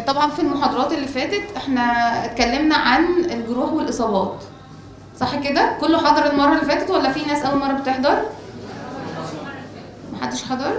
طبعا في المحاضرات اللي فاتت احنا اتكلمنا عن الجروح والاصابات صح كده كله حضر المره اللي فاتت ولا في ناس اول مره بتحضر محدش حضر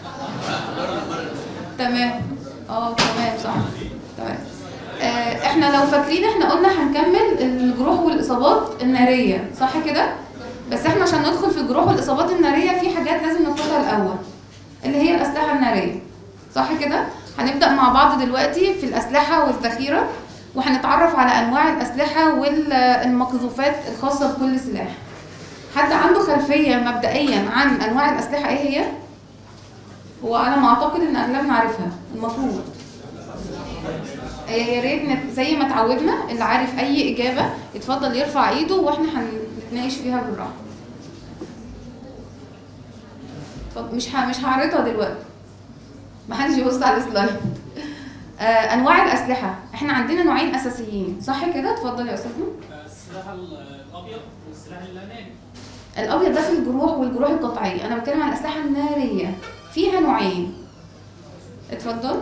تمام اه تمام صح تمام آه احنا لو فاكرين احنا قلنا هنكمل الجروح والاصابات الناريه صح كده بس احنا عشان ندخل في الجروح والاصابات الناريه في حاجات لازم ناخدها الاول اللي هي الاسلحه الناريه صح كده هنبدا مع بعض دلوقتي في الاسلحه والذخيره وهنتعرف على انواع الاسلحه والمقذوفات الخاصه بكل سلاح حد عنده خلفيه مبدئيا عن انواع الاسلحه ايه هي هو على ما اعتقد ان اغلبنا عارفها المفروض يا ريت نت- زي ما اتعودنا اللي عارف اي اجابه يتفضل يرفع ايده واحنا هنتناقش فيها بالراحه اتفضل. مش ه... مش هعرضها دلوقتي محدش يبص على السلايد آه انواع الاسلحه احنا عندنا نوعين اساسيين صح كده اتفضل يا استاذنا السلاح الابيض والسلاح الناري الابيض ده في الجروح والجروح القطعيه انا بتكلم عن الاسلحه الناريه فيها نوعين اتفضل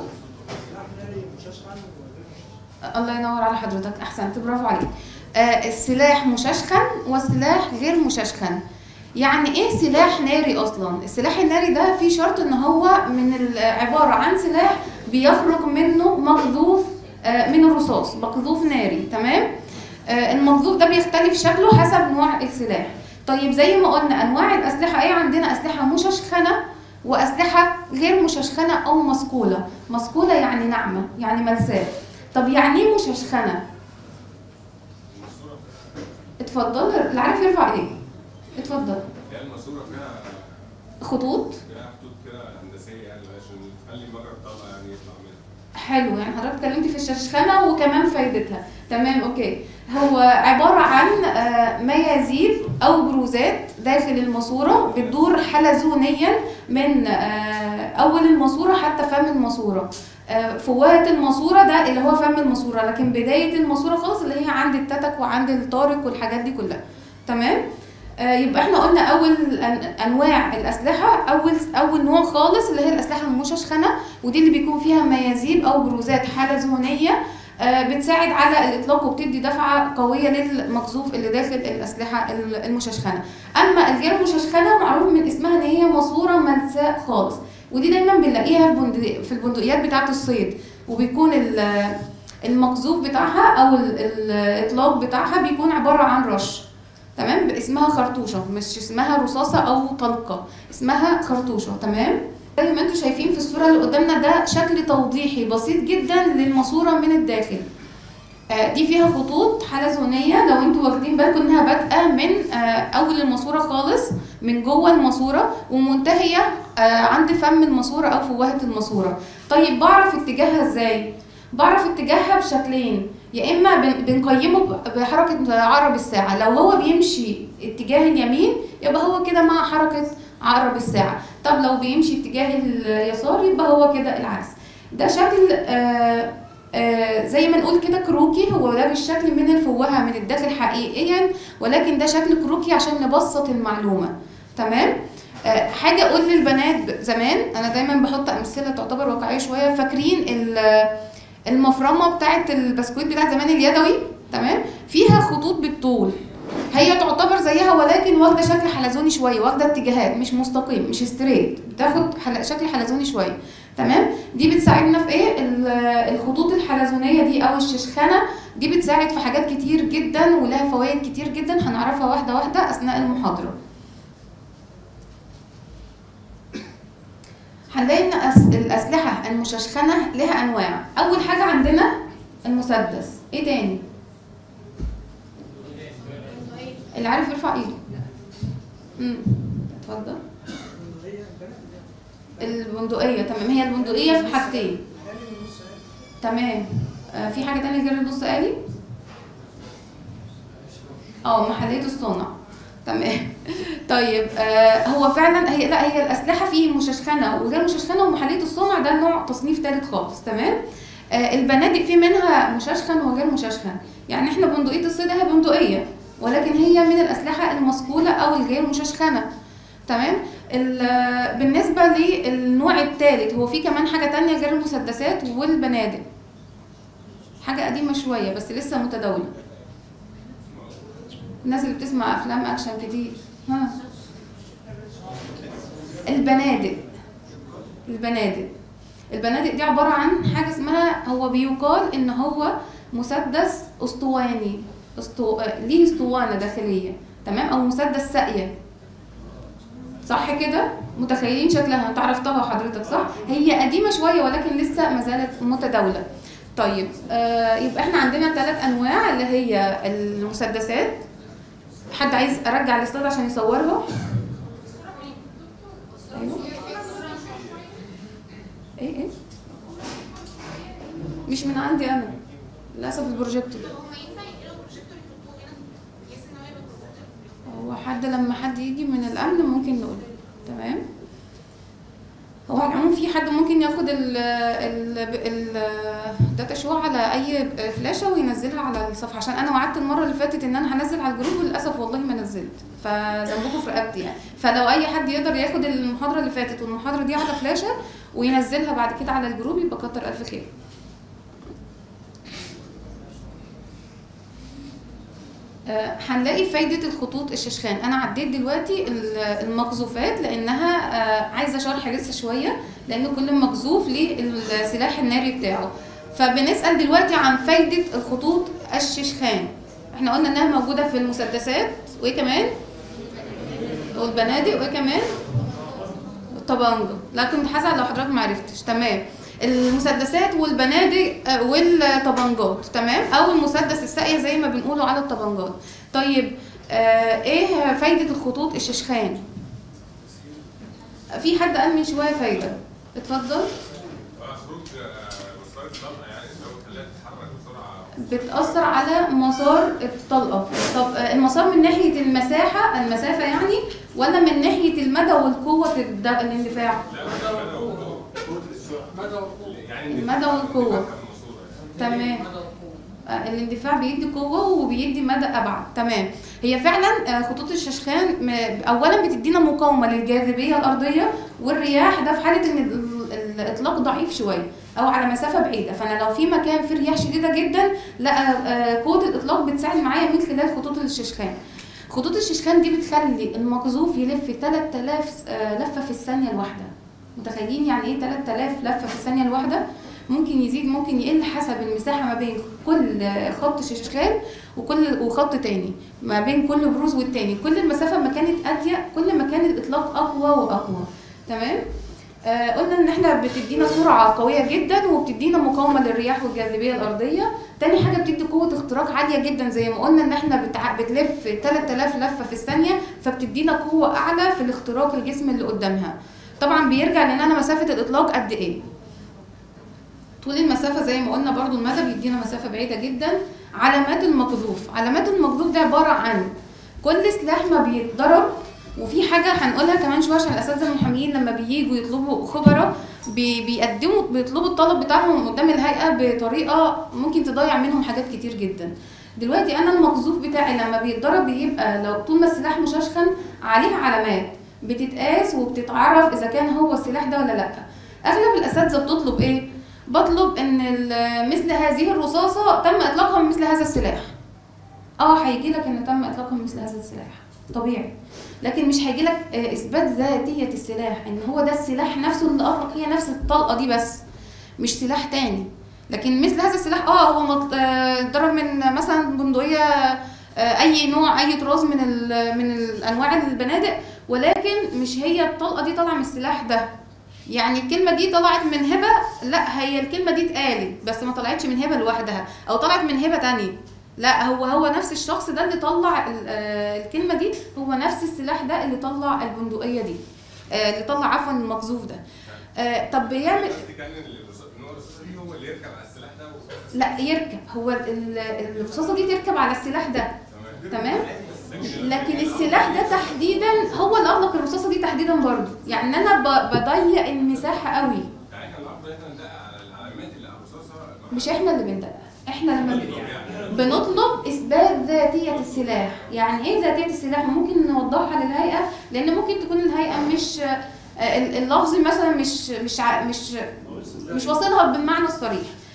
الله ينور على حضرتك احسنت برافو عليك آه السلاح مششخن والسلاح غير مششخن يعني ايه سلاح ناري اصلا السلاح الناري ده فيه شرط ان هو من ال- عباره عن سلاح بيخرج منه مقذوف آه من الرصاص مقذوف ناري تمام آه المقذوف ده بيختلف شكله حسب نوع السلاح طيب زي ما قلنا انواع الاسلحه ايه عندنا اسلحه مششخنه واسلحه غير مششخنه او مسكوله مسكوله يعني ناعمه يعني ملساء طب يعني ايه مششخنه اتفضل اللي عارف يرفع ايديه اتفضل هي الماسوره فيها خطوط فيها خطوط كده هندسيه يعني عشان تخلي مجرى الطلقه يعني يطلع منها حلو يعني حضرتك اتكلمتي في الششخنه وكمان فايدتها تمام اوكي هو عباره عن آه، ميازيل او بروزات داخل الماسوره بتدور حلزونيا من آه، اول الماسوره حتى فم الماسوره آه، فوهة الماسوره ده اللي هو فم الماسوره لكن بدايه الماسوره خالص اللي هي عند التتك وعند الطارق والحاجات دي كلها تمام آه، يبقى احنا قلنا اول أن- انواع الاسلحه اول اول نوع خالص اللي هي الاسلحه المششخنه ودي اللي بيكون فيها ميازيل او بروزات حلزونيه آه، بتساعد على الاطلاق وبتدي دفعه قويه للمقذوف اللي داخل الاسلحه ال- المششخنه اما الغير مششخنه معروف من اسمها ان هي ماسوره ملساء خالص ودي دايما بنلاقيها في بندق- في البندقيات بتاعه الصيد وبيكون ال- المقذوف بتاعها او ال- الاطلاق بتاعها بيكون عباره عن رش تمام اسمها خرطوشه مش اسمها رصاصه او طلقه اسمها خرطوشه تمام زي ما انتم شايفين في الصوره اللي قدامنا ده شكل توضيحي بسيط جدا للماسوره من الداخل آه، دي فيها خطوط حلزونيه لو انتوا واخدين بالكم انها بادئه من آه، اول الماسوره خالص من جوه الماسوره ومنتهيه آه، عند فم الماسوره او فوهه الماسوره طيب بعرف اتجاهها ازاي بعرف اتجاهها بشكلين يا اما بن- بنقيمه ب- بحركه عقرب الساعه لو هو بيمشي اتجاه اليمين يبقى هو كده مع حركه عقرب الساعه طب لو بيمشي اتجاه اليسار يبقى هو كده العكس ده شكل آه آه زي ما نقول كده كروكي هو ده بالشكل من الفوهه من الداخل حقيقيا ولكن ده شكل كروكي عشان نبسط المعلومه تمام آه حاجه اقول للبنات ب- زمان انا دايما بحط امثله تعتبر واقعيه شويه فاكرين ال- المفرمه بتاعه البسكويت بتاع زمان اليدوي تمام فيها خطوط بالطول هي تعتبر زيها ولكن واخده شكل حلزوني شويه واخده اتجاهات مش مستقيم مش ستريت بتاخد حل... شكل حلزوني شويه تمام دي بتساعدنا في ايه ال- الخطوط الحلزونيه دي او الششخنه دي بتساعد في حاجات كتير جدا ولها فوائد كتير جدا هنعرفها واحده واحده اثناء المحاضره هنلاقي ان أس- الاسلحه المششخنه لها انواع اول حاجه عندنا المسدس ايه تاني اللي عارف يرفع ايده امم اتفضل البندقيه تمام هي البندقيه في حاجتين تمام آه في حاجه تانية غير النص آلي اه محلية الصنع تمام طيب آه هو فعلا هي لا هي الاسلحه في مششخنه وغير مششخنه ومحليه الصنع ده نوع تصنيف ثالث خالص تمام آه البنادق في منها مششخن وغير مششخن يعني احنا بندقيه الصيد هي بندقيه ولكن هي من الاسلحه المصقوله او الغير مششخنه تمام ال- بالنسبه للنوع الثالث هو في كمان حاجه تانية غير المسدسات والبنادق حاجه قديمه شويه بس لسه متداوله الناس اللي بتسمع افلام اكشن كتير ها البنادق البنادق البنادق دي عباره عن حاجه اسمها هو بيقال ان هو مسدس اسطواني اسطو... آه، ليه اسطوانه داخليه تمام او مسدس ساقيه صح كده متخيلين شكلها انت عرفتها حضرتك صح هي قديمه شويه ولكن لسه ما زالت متداوله طيب آه يبقى احنا عندنا ثلاث انواع اللي هي المسدسات حد عايز ارجع السلايد عشان يصورها ايوه ايه ايه مش من عندي انا للاسف البروجيكتور هو حد لما حد يجي من الامن ممكن نقول تمام هو على العموم في حد ممكن ياخد ال ال ال الداتا شو على اي فلاشه وينزلها على الصفحه عشان انا وعدت المره اللي فاتت ان انا هنزل على الجروب وللاسف والله ما نزلت فذنبكم في رقبتي يعني فلو اي حد يقدر ياخد المحاضره اللي فاتت والمحاضره دي على فلاشه وينزلها بعد كده على الجروب يبقى كتر الف خير آه، هنلاقي فايدة الخطوط الششخان أنا عديت دلوقتي ال- المقذوفات لأنها آه، عايزة شرح لسه شوية لأن كل مقذوف ليه السلاح الناري بتاعه فبنسأل دلوقتي عن فايدة الخطوط الششخان احنا قلنا انها موجودة في المسدسات وايه كمان والبنادق وايه كمان الطبانجة لكن كنت هسأل لو حضرتك ما عرفتش تمام المسدسات والبنادق آه، والطبنجات تمام او المسدس الساقية زي ما بنقوله على الطبنجات طيب آه ايه فايدة الخطوط الششخان في حد قال من شوية فايدة اتفضل اه خروج آه، مسار الطلقه يعني لو خلاها تتحرك بسرعه بتأثر على مسار الطلقة طب آه، المسار من ناحية المساحة المسافة يعني ولا من ناحية المدى والقوة الد- الاندفاع لا المدى والقوه مدى وقوة يعني المدى والقوة. الماسورة يعني. تمام مدى وقوة آه، الاندفاع بيدي قوة وبيدي مدى أبعد تمام هي فعلا آه، خطوط الششخان م- أولا بتدينا مقاومة للجاذبية الأرضية والرياح ده في حالة إن ال- ال- الإطلاق ضعيف شوية أو على مسافة بعيدة فأنا لو في مكان فيه رياح شديدة جدا لا آه، قوة الإطلاق بتساعد معايا من خلال خطوط الششخان خطوط الششخان دي بتخلي المقذوف يلف 3000 آه، لفة في الثانية الواحدة متخيلين يعني ايه 3000 لفة في الثانية الواحدة ممكن يزيد ممكن يقل حسب المساحة ما بين كل خط ششخان وكل وخط تاني ما بين كل بروز والتاني كل المسافة ما كانت أضيق كل ما كان الإطلاق أقوى وأقوى تمام آه قلنا ان احنا بتدينا سرعة قوية جدا وبتدينا مقاومة للرياح والجاذبية الأرضية تاني حاجة بتدي قوة اختراق عالية جدا زي ما قلنا ان احنا بتع... بتلف 3000 لفة في الثانية فبتدينا قوة أعلى في الاختراق الجسم اللي قدامها طبعا بيرجع لان انا مسافة الإطلاق قد ايه طول المسافة زي ما قلنا برضو المدى بيدينا مسافة بعيدة جدا علامات المقذوف علامات المقذوف ده عبارة عن كل سلاح ما بيتضرب وفي حاجة هنقولها كمان شوية عشان الأساتذة المحاميين لما بييجوا يطلبوا خبراء بي بيقدموا بيطلبوا الطلب بتاعهم قدام الهيئة بطريقة ممكن تضيع منهم حاجات كتير جدا دلوقتي أنا المقذوف بتاعي لما بيتضرب بيبقى لو طول ما السلاح مششخن عليه علامات بتتقاس وبتتعرف إذا كان هو السلاح ده ولا لأ أغلب الأساتذة بتطلب إيه؟ بطلب ان ال- مثل هذه الرصاصه تم اطلاقها من مثل هذا السلاح اه هيجي لك ان تم اطلاقها من مثل هذا السلاح طبيعي لكن مش هيجي لك اثبات ذاتيه السلاح ان هو ده السلاح نفسه اللي اطلق هي نفس الطلقه دي بس مش سلاح تاني لكن مثل هذا السلاح اه هو مط- آه، ضرب من مثلا بندقيه آه، اي نوع اي طراز من ال- من الانواع البنادق ولكن مش هي الطلقه دي طالعه من السلاح ده يعني الكلمه دي طلعت من هبه لا هي الكلمه دي اتقالت بس ما طلعتش من هبه لوحدها او طلعت من هبه تانية لا هو هو نفس الشخص ده اللي طلع ال- آه، الكلمه دي هو نفس السلاح ده اللي طلع البندقيه دي آه، اللي طلع عفوا المقذوف ده آه، طب بيعمل قصدي كان ان الرصاص- نوع الرصاص دي هو اللي يركب على السلاح ده و- لا يركب هو ال- الرصاصه دي تركب على السلاح ده تمام تمام لكن لكن السلاح ده تحديدا هو اللي اطلق الرصاصه دي تحديدا برضه يعني انا ب- بضيق المساحه قوي يعني احنا النهارده احنا ندقق على العلامات اللي على الرصاصه مش احنا اللي بندقق احنا لما بن- يعني بنطلب اثبات ذاتيه السلاح يعني ايه ذاتيه السلاح ممكن نوضحها للهيئه لان ممكن تكون الهيئه مش آه، ال- اللفظ مثلا مش مش ع- مش مش واصلها بالمعنى الصريح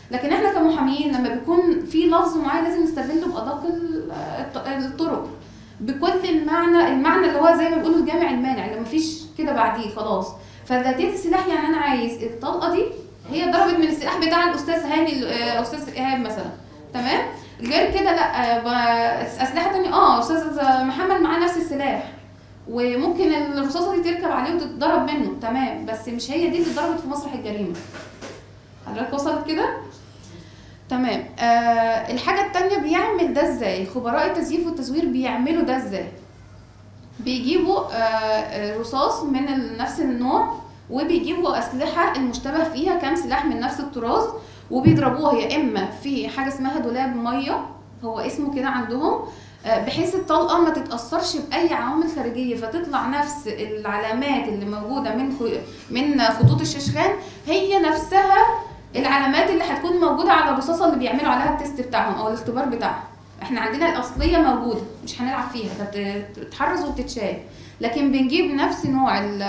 لكن احنا كمحامين لما بيكون في لفظ معين لازم نستغله بادق ال- الط- الطرق بكل المعنى المعنى اللي هو زي ما بيقولوا الجامع المانع اللي مفيش كده بعديه خلاص فذاتيه السلاح يعني انا عايز الطلقه دي هي ضربت من السلاح بتاع الاستاذ هاني ال- آه، استاذ ايهاب مثلا تمام غير كده لا آه، ب- اسلحه تانية اه استاذ محمد معاه نفس السلاح وممكن الرصاصه دي تركب عليه وتتضرب منه تمام بس مش هي دي اللي ضربت في مسرح الجريمه حضرتك وصلت كده تمام آه الحاجه التانية بيعمل ده ازاي خبراء التزييف والتزوير بيعملوا ده ازاي بيجيبوا آه آه، رصاص من ال- نفس النوع وبيجيبوا اسلحه المشتبه فيها كام سلاح من نفس الطراز وبيضربوها يا اما في حاجه اسمها دولاب ميه هو اسمه كده عندهم آه، بحيث الطلقه ما تتاثرش باي عوامل خارجيه فتطلع نفس العلامات اللي موجوده من خ- من خطوط الششخان هي نفسها العلامات اللي هتكون موجوده على الرصاصه اللي بيعملوا عليها التيست بتاعهم او الاختبار بتاعهم احنا عندنا الاصليه موجوده مش هنلعب فيها تتحرز وتتشال لكن بنجيب نفس نوع ال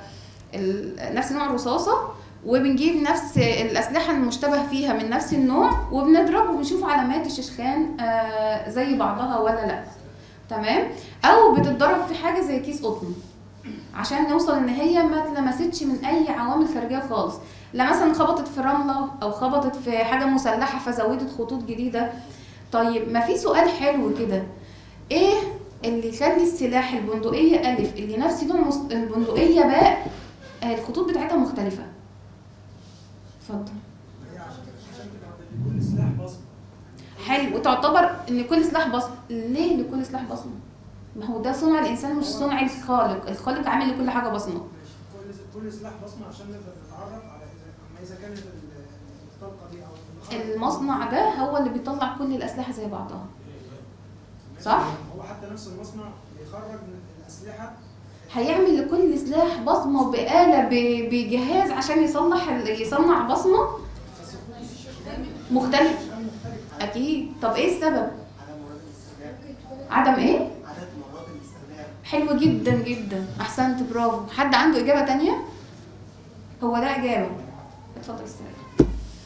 ال- نفس نوع الرصاصه وبنجيب نفس الاسلحه المشتبه فيها من نفس النوع وبنضرب وبنشوف علامات الششخان آه، زي بعضها ولا لا تمام او بتتضرب في حاجه زي كيس قطن عشان نوصل ان هي ما اتلمستش من اي عوامل خارجيه خالص لا مثلا خبطت في رمله او خبطت في حاجه مسلحه فزودت خطوط جديده طيب ما في سؤال حلو كده ايه اللي يخلي السلاح البندقيه الف اللي نفس لون مس- البندقيه باء آه، الخطوط بتاعتها مختلفه اتفضل هي عشان عشان تبقى لكل سلاح بصمه حلو وتعتبر ان كل سلاح بصمه ليه لكل سلاح بصمه ما هو ده صنع الانسان مش صنع الخالق الخالق عامل لكل حاجه بصمه ماشي كل كل سلاح بصمه عشان نقدر نتعرف على اذا اما اذا كانت ال- الطلقه دي او اللي خرج- المصنع ده هو اللي بيطلع كل الاسلحه زي بعضها صح؟ هو حتى نفس المصنع بيخرج من الاسلحه هيعمل لكل سلاح بصمه بآلة ب- بجهاز عشان يصلح ال- يصنع بصمه بس الخطوط مختلف الشغال مختلف اكيد طب ايه السبب عدد مرات الاستخدام عدم ايه عدد مرات الاستخدام حلو جدا جدا احسنت برافو حد عنده اجابه تانية هو ده اجابه اتفضل استريح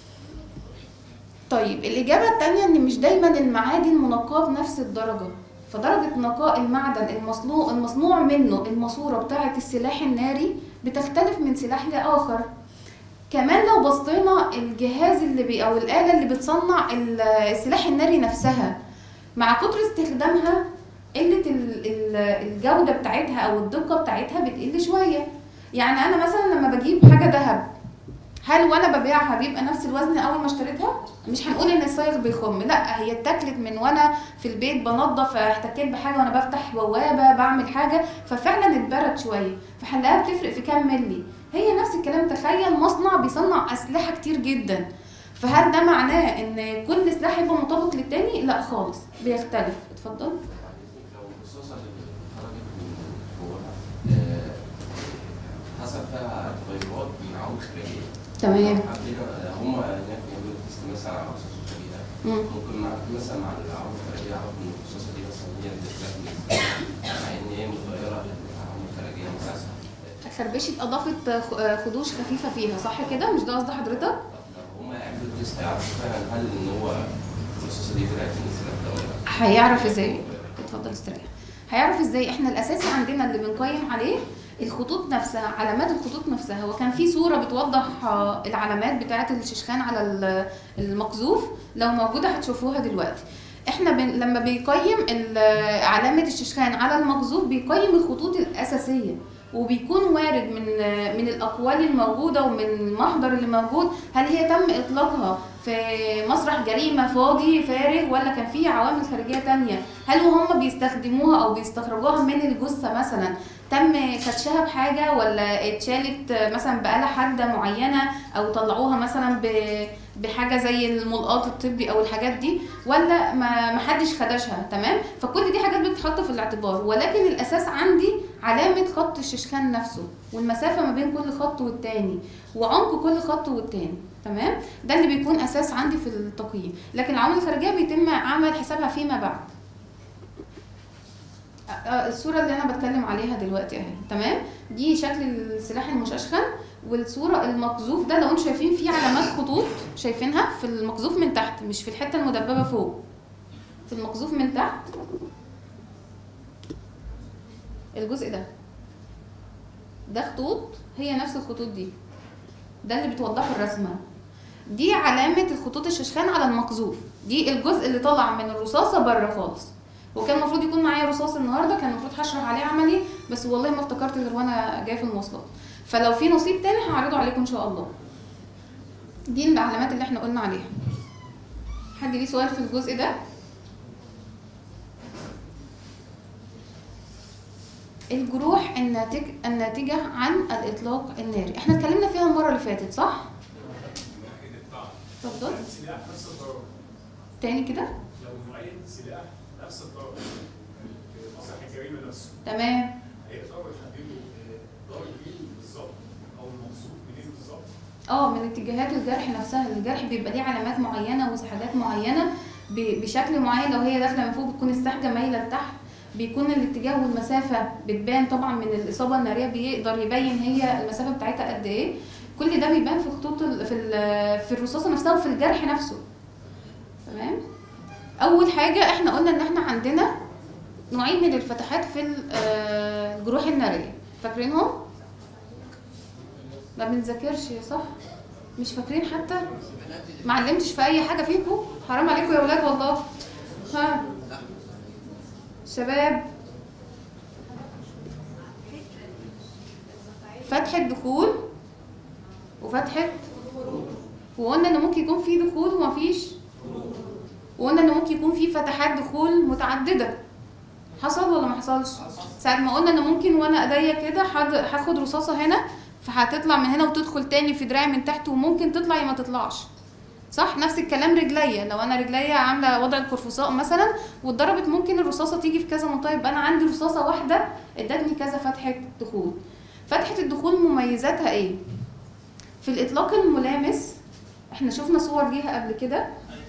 طيب الاجابه التانية ان مش دايما المعادن منقاه بنفس الدرجه فدرجه نقاء المعدن المصنوع المصنوع منه الماسوره بتاعه السلاح الناري بتختلف من سلاح لاخر كمان لو بصينا الجهاز اللي بي او الاله اللي بتصنع ال- السلاح الناري نفسها مع كتر استخدامها قله ال- ال- الجوده بتاعتها او الدقه بتاعتها بتقل شويه يعني انا مثلا لما بجيب حاجه ذهب هل وانا ببيعها بيبقى نفس الوزن اول ما اشتريتها مش هنقول ان الصايغ بيخم لا هي اتاكلت من وانا في البيت بنظف احتكيت بحاجه وانا بفتح بوابه بعمل حاجه ففعلا اتبرد شويه فهنلاقيها بتفرق في كام ملي هي نفس الكلام تخيل مصنع بيصنع اسلحه كتير جدا فهل ده معناه ان كل سلاح يبقى مطابق للتاني لا خالص بيختلف اتفضل لو الرصاصة اللي خرجت من جواها آه، حصل فيها تغيرات من عوامل خارجية تمام عندنا هم هناك بيعملوا تيست مثلا على الرصاصة الخارجية مم. ممكن مع مثلا مع العوامل الخارجية يعرف ان الرصاصة دي مثلا هي اللي بتتلف مع ان هي متغيرة للعوامل الخارجية مثلا خربشة اضافت خ- خدوش خفيفه فيها صح كده مش ده قصد حضرتك لو هم يعملوا تيست يعرفوا فعلا هل ان هو الرصاصة دي طلعت من السلاح ده ولا لا هيعرف ازاي اتفضل استريح هيعرف ازاي احنا الاساسي عندنا اللي بنقيم عليه الخطوط نفسها علامات الخطوط نفسها وكان في صوره بتوضح آه، العلامات بتاعه الششخان على ال- المقذوف لو موجوده هتشوفوها دلوقتي احنا بن... لما بيقيم ال- علامه الششخان على المقذوف بيقيم الخطوط الاساسيه وبيكون وارد من من الاقوال الموجوده ومن المحضر اللي موجود هل هي تم اطلاقها في مسرح جريمه فاضي فارغ ولا كان في عوامل خارجيه تانية هل هم بيستخدموها او بيستخرجوها من الجثه مثلا تم كتشها بحاجه ولا اتشالت مثلا بآلة حاده معينه او طلعوها مثلا ب- بحاجه زي الملقاط الطبي او الحاجات دي ولا ما ما حدش خدشها تمام فكل دي حاجات بتتحط في الاعتبار ولكن الاساس عندي علامه خط الششكان نفسه والمسافه ما بين كل خط والتاني وعمق كل خط والتاني تمام ده اللي بيكون اساس عندي في التقييم لكن العوامل الخارجيه بيتم عمل حسابها فيما بعد آه، الصوره اللي انا بتكلم عليها دلوقتي اهي تمام دي شكل السلاح المششخن والصوره المقذوف ده لو انتم شايفين فيه علامات خطوط شايفينها في المقذوف من تحت مش في الحته المدببه فوق في المقذوف من تحت الجزء ده ده خطوط هي نفس الخطوط دي ده اللي بتوضحه الرسمه دي علامه الخطوط الششخان على المقذوف دي الجزء اللي طلع من الرصاصه بره خالص وكان المفروض يكون معايا رصاص النهارده كان المفروض هشرح عليه عملي بس والله ما افتكرت غير وانا جايه في المواصلات فلو في نصيب تاني هعرضه عليكم ان شاء الله دي العلامات اللي احنا قلنا عليها حد ليه سؤال في الجزء ده الجروح الناتج الناتجة عن الإطلاق الناري احنا اتكلمنا فيها المرة اللي فاتت صح؟ من ناحيه الطعن اتفضل سلاح نفس الضرر تاني كده لو نوعية سلاح نفس الضرر مسرح الجريمة نفسه تمام هيقدروا يحددوا ضرر مين بالظبط أو الموصوف منين بالظبط اه من اتجاهات الجرح نفسها الجرح بيبقى ليه علامات معينه وحاجات معينه ب- بشكل معين لو هي داخله من فوق بتكون السحجه مايله لتحت بيكون الاتجاه والمسافه بتبان طبعا من الاصابه الناريه بيقدر يبين هي المسافه بتاعتها قد ايه كل ده بيبان في خطوط ال- في ال- في الرصاصه نفسها وفي الجرح نفسه تمام اول حاجه احنا قلنا ان احنا عندنا نوعين من الفتحات في ال- آه، الجروح الناريه فاكرينهم ما بنذاكرش صح مش فاكرين حتى ما علمتش في اي حاجه فيكم حرام عليكم يا ولاد والله ها شباب فتحة دخول وفتحة وقلنا ان ممكن يكون في دخول ومفيش وقلنا ان ممكن يكون في فتحات دخول متعددة حصل ولا ما حصلش؟ ساعة ما قلنا ان ممكن وانا ايديا كده حد- هاخد رصاصة هنا فهتطلع من هنا وتدخل تاني في دراعي من تحت وممكن تطلع يا ما تطلعش صح نفس الكلام رجليا لو انا رجليا عامله وضع القرفصاء مثلا واتضربت ممكن الرصاصه تيجي في كذا منطقه يبقى انا عندي رصاصه واحده ادتني كذا فتحه دخول فتحه الدخول مميزاتها ايه في الاطلاق الملامس احنا شفنا صور ليها قبل كده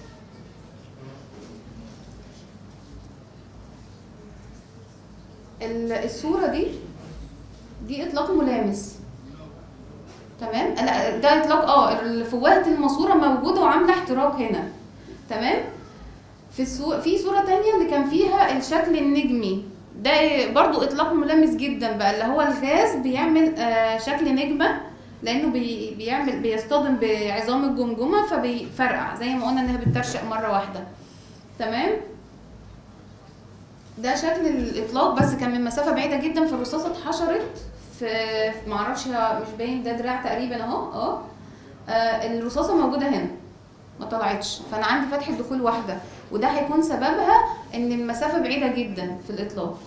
ال- الصوره دي دي اطلاق ملامس تمام لا ده اطلاق اه الفوهه الماسوره موجوده وعامله احتراق هنا تمام في الصو... في صوره تانية اللي كان فيها الشكل النجمي ده برضو اطلاق ملامس جدا بقى اللي هو الغاز بيعمل آه شكل نجمه لانه بي... بيعمل بيصطدم بعظام الجمجمه فبيفرقع زي ما قلنا انها بترشق مره واحده تمام ده شكل الاطلاق بس كان من مسافه بعيده جدا فالرصاصه اتحشرت في في- معرفش هي مش باين ده دراع تقريبا اهو اه آه، الرصاصه موجوده هنا ما طلعتش فانا عندي فتحه دخول واحده وده هيكون سببها ان المسافه بعيده جدا في الاطلاق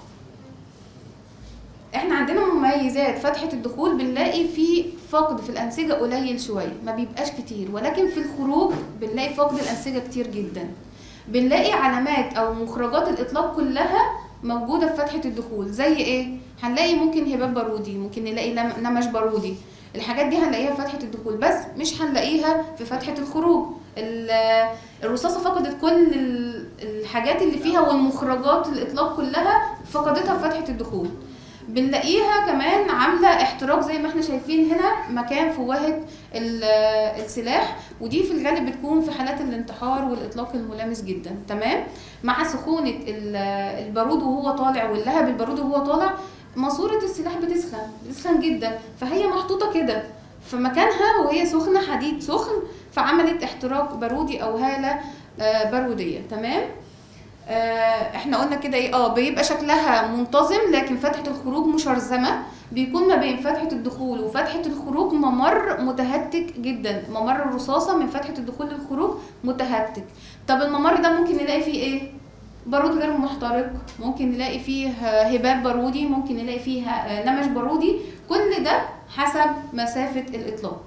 احنا عندنا مميزات فتحه الدخول بنلاقي في فقد في الانسجه قليل شويه ما بيبقاش كتير ولكن في الخروج بنلاقي فقد الانسجه كتير جدا بنلاقي علامات او مخرجات الاطلاق كلها موجوده في فتحه الدخول زي ايه هنلاقي ممكن هباب بارودي ممكن نلاقي لم- نمش بارودي الحاجات دي هنلاقيها في فتحه الدخول بس مش هنلاقيها في فتحه الخروج ال- الرصاصه فقدت كل ال- الحاجات اللي فيها والمخرجات الاطلاق كلها فقدتها في فتحه الدخول بنلاقيها كمان عامله احتراق زي ما احنا شايفين هنا مكان فوهه ال- السلاح ودي في الغالب بتكون في حالات الانتحار والاطلاق الملامس جدا تمام مع سخونه ال- البارود وهو طالع واللهب البارود وهو طالع ماسوره السلاح بتسخن بتسخن جدا فهي محطوطه كده في مكانها وهي سخنه حديد سخن فعملت احتراق بارودي او هاله آه، باروديه تمام آه، احنا قلنا كده ايه اه بيبقى شكلها منتظم لكن فتحه الخروج مشرذمه بيكون ما بين فتحه الدخول وفتحه الخروج ممر متهتك جدا ممر الرصاصه من فتحه الدخول للخروج متهتك طب الممر ده ممكن نلاقي فيه ايه بارود غير محترق ممكن نلاقي فيه هباب بارودي ممكن نلاقي فيه آه، نمش بارودي كل ده حسب مسافه الاطلاق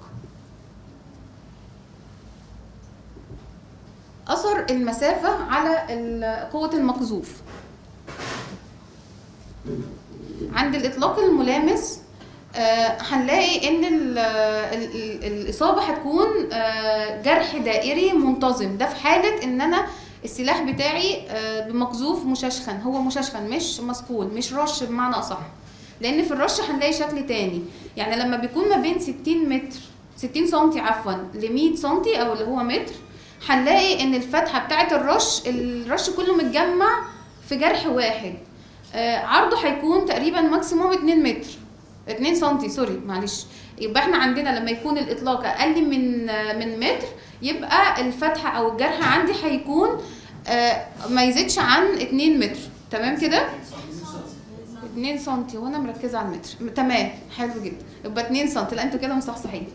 اثر المسافه على ال- قوه المقذوف عند الاطلاق الملامس آه، هنلاقي ان ال- ال- ال- الاصابه هتكون آه، جرح دائري منتظم ده في حاله ان انا السلاح بتاعي آه، بمقذوف مششخن هو مششخن مش مسكول مش رش بمعنى اصح لان في الرش هنلاقي شكل تاني يعني لما بيكون ما بين 60 متر 60 سنتي عفوا ل 100 سنتي او اللي هو متر هنلاقي ان الفتحه بتاعه الرش الرش كله متجمع في جرح واحد آه، عرضه هيكون تقريبا ماكسيموم 2 متر 2 سنتي سوري معلش يبقى احنا عندنا لما يكون الاطلاق اقل من آه، من متر يبقى الفتحه او الجرح عندي هيكون آه، ما يزيدش عن 2 متر تمام كده 2 سم وانا مركزه على المتر م- تمام حلو جدا يبقى 2 سم لا انتوا كده مصحصحين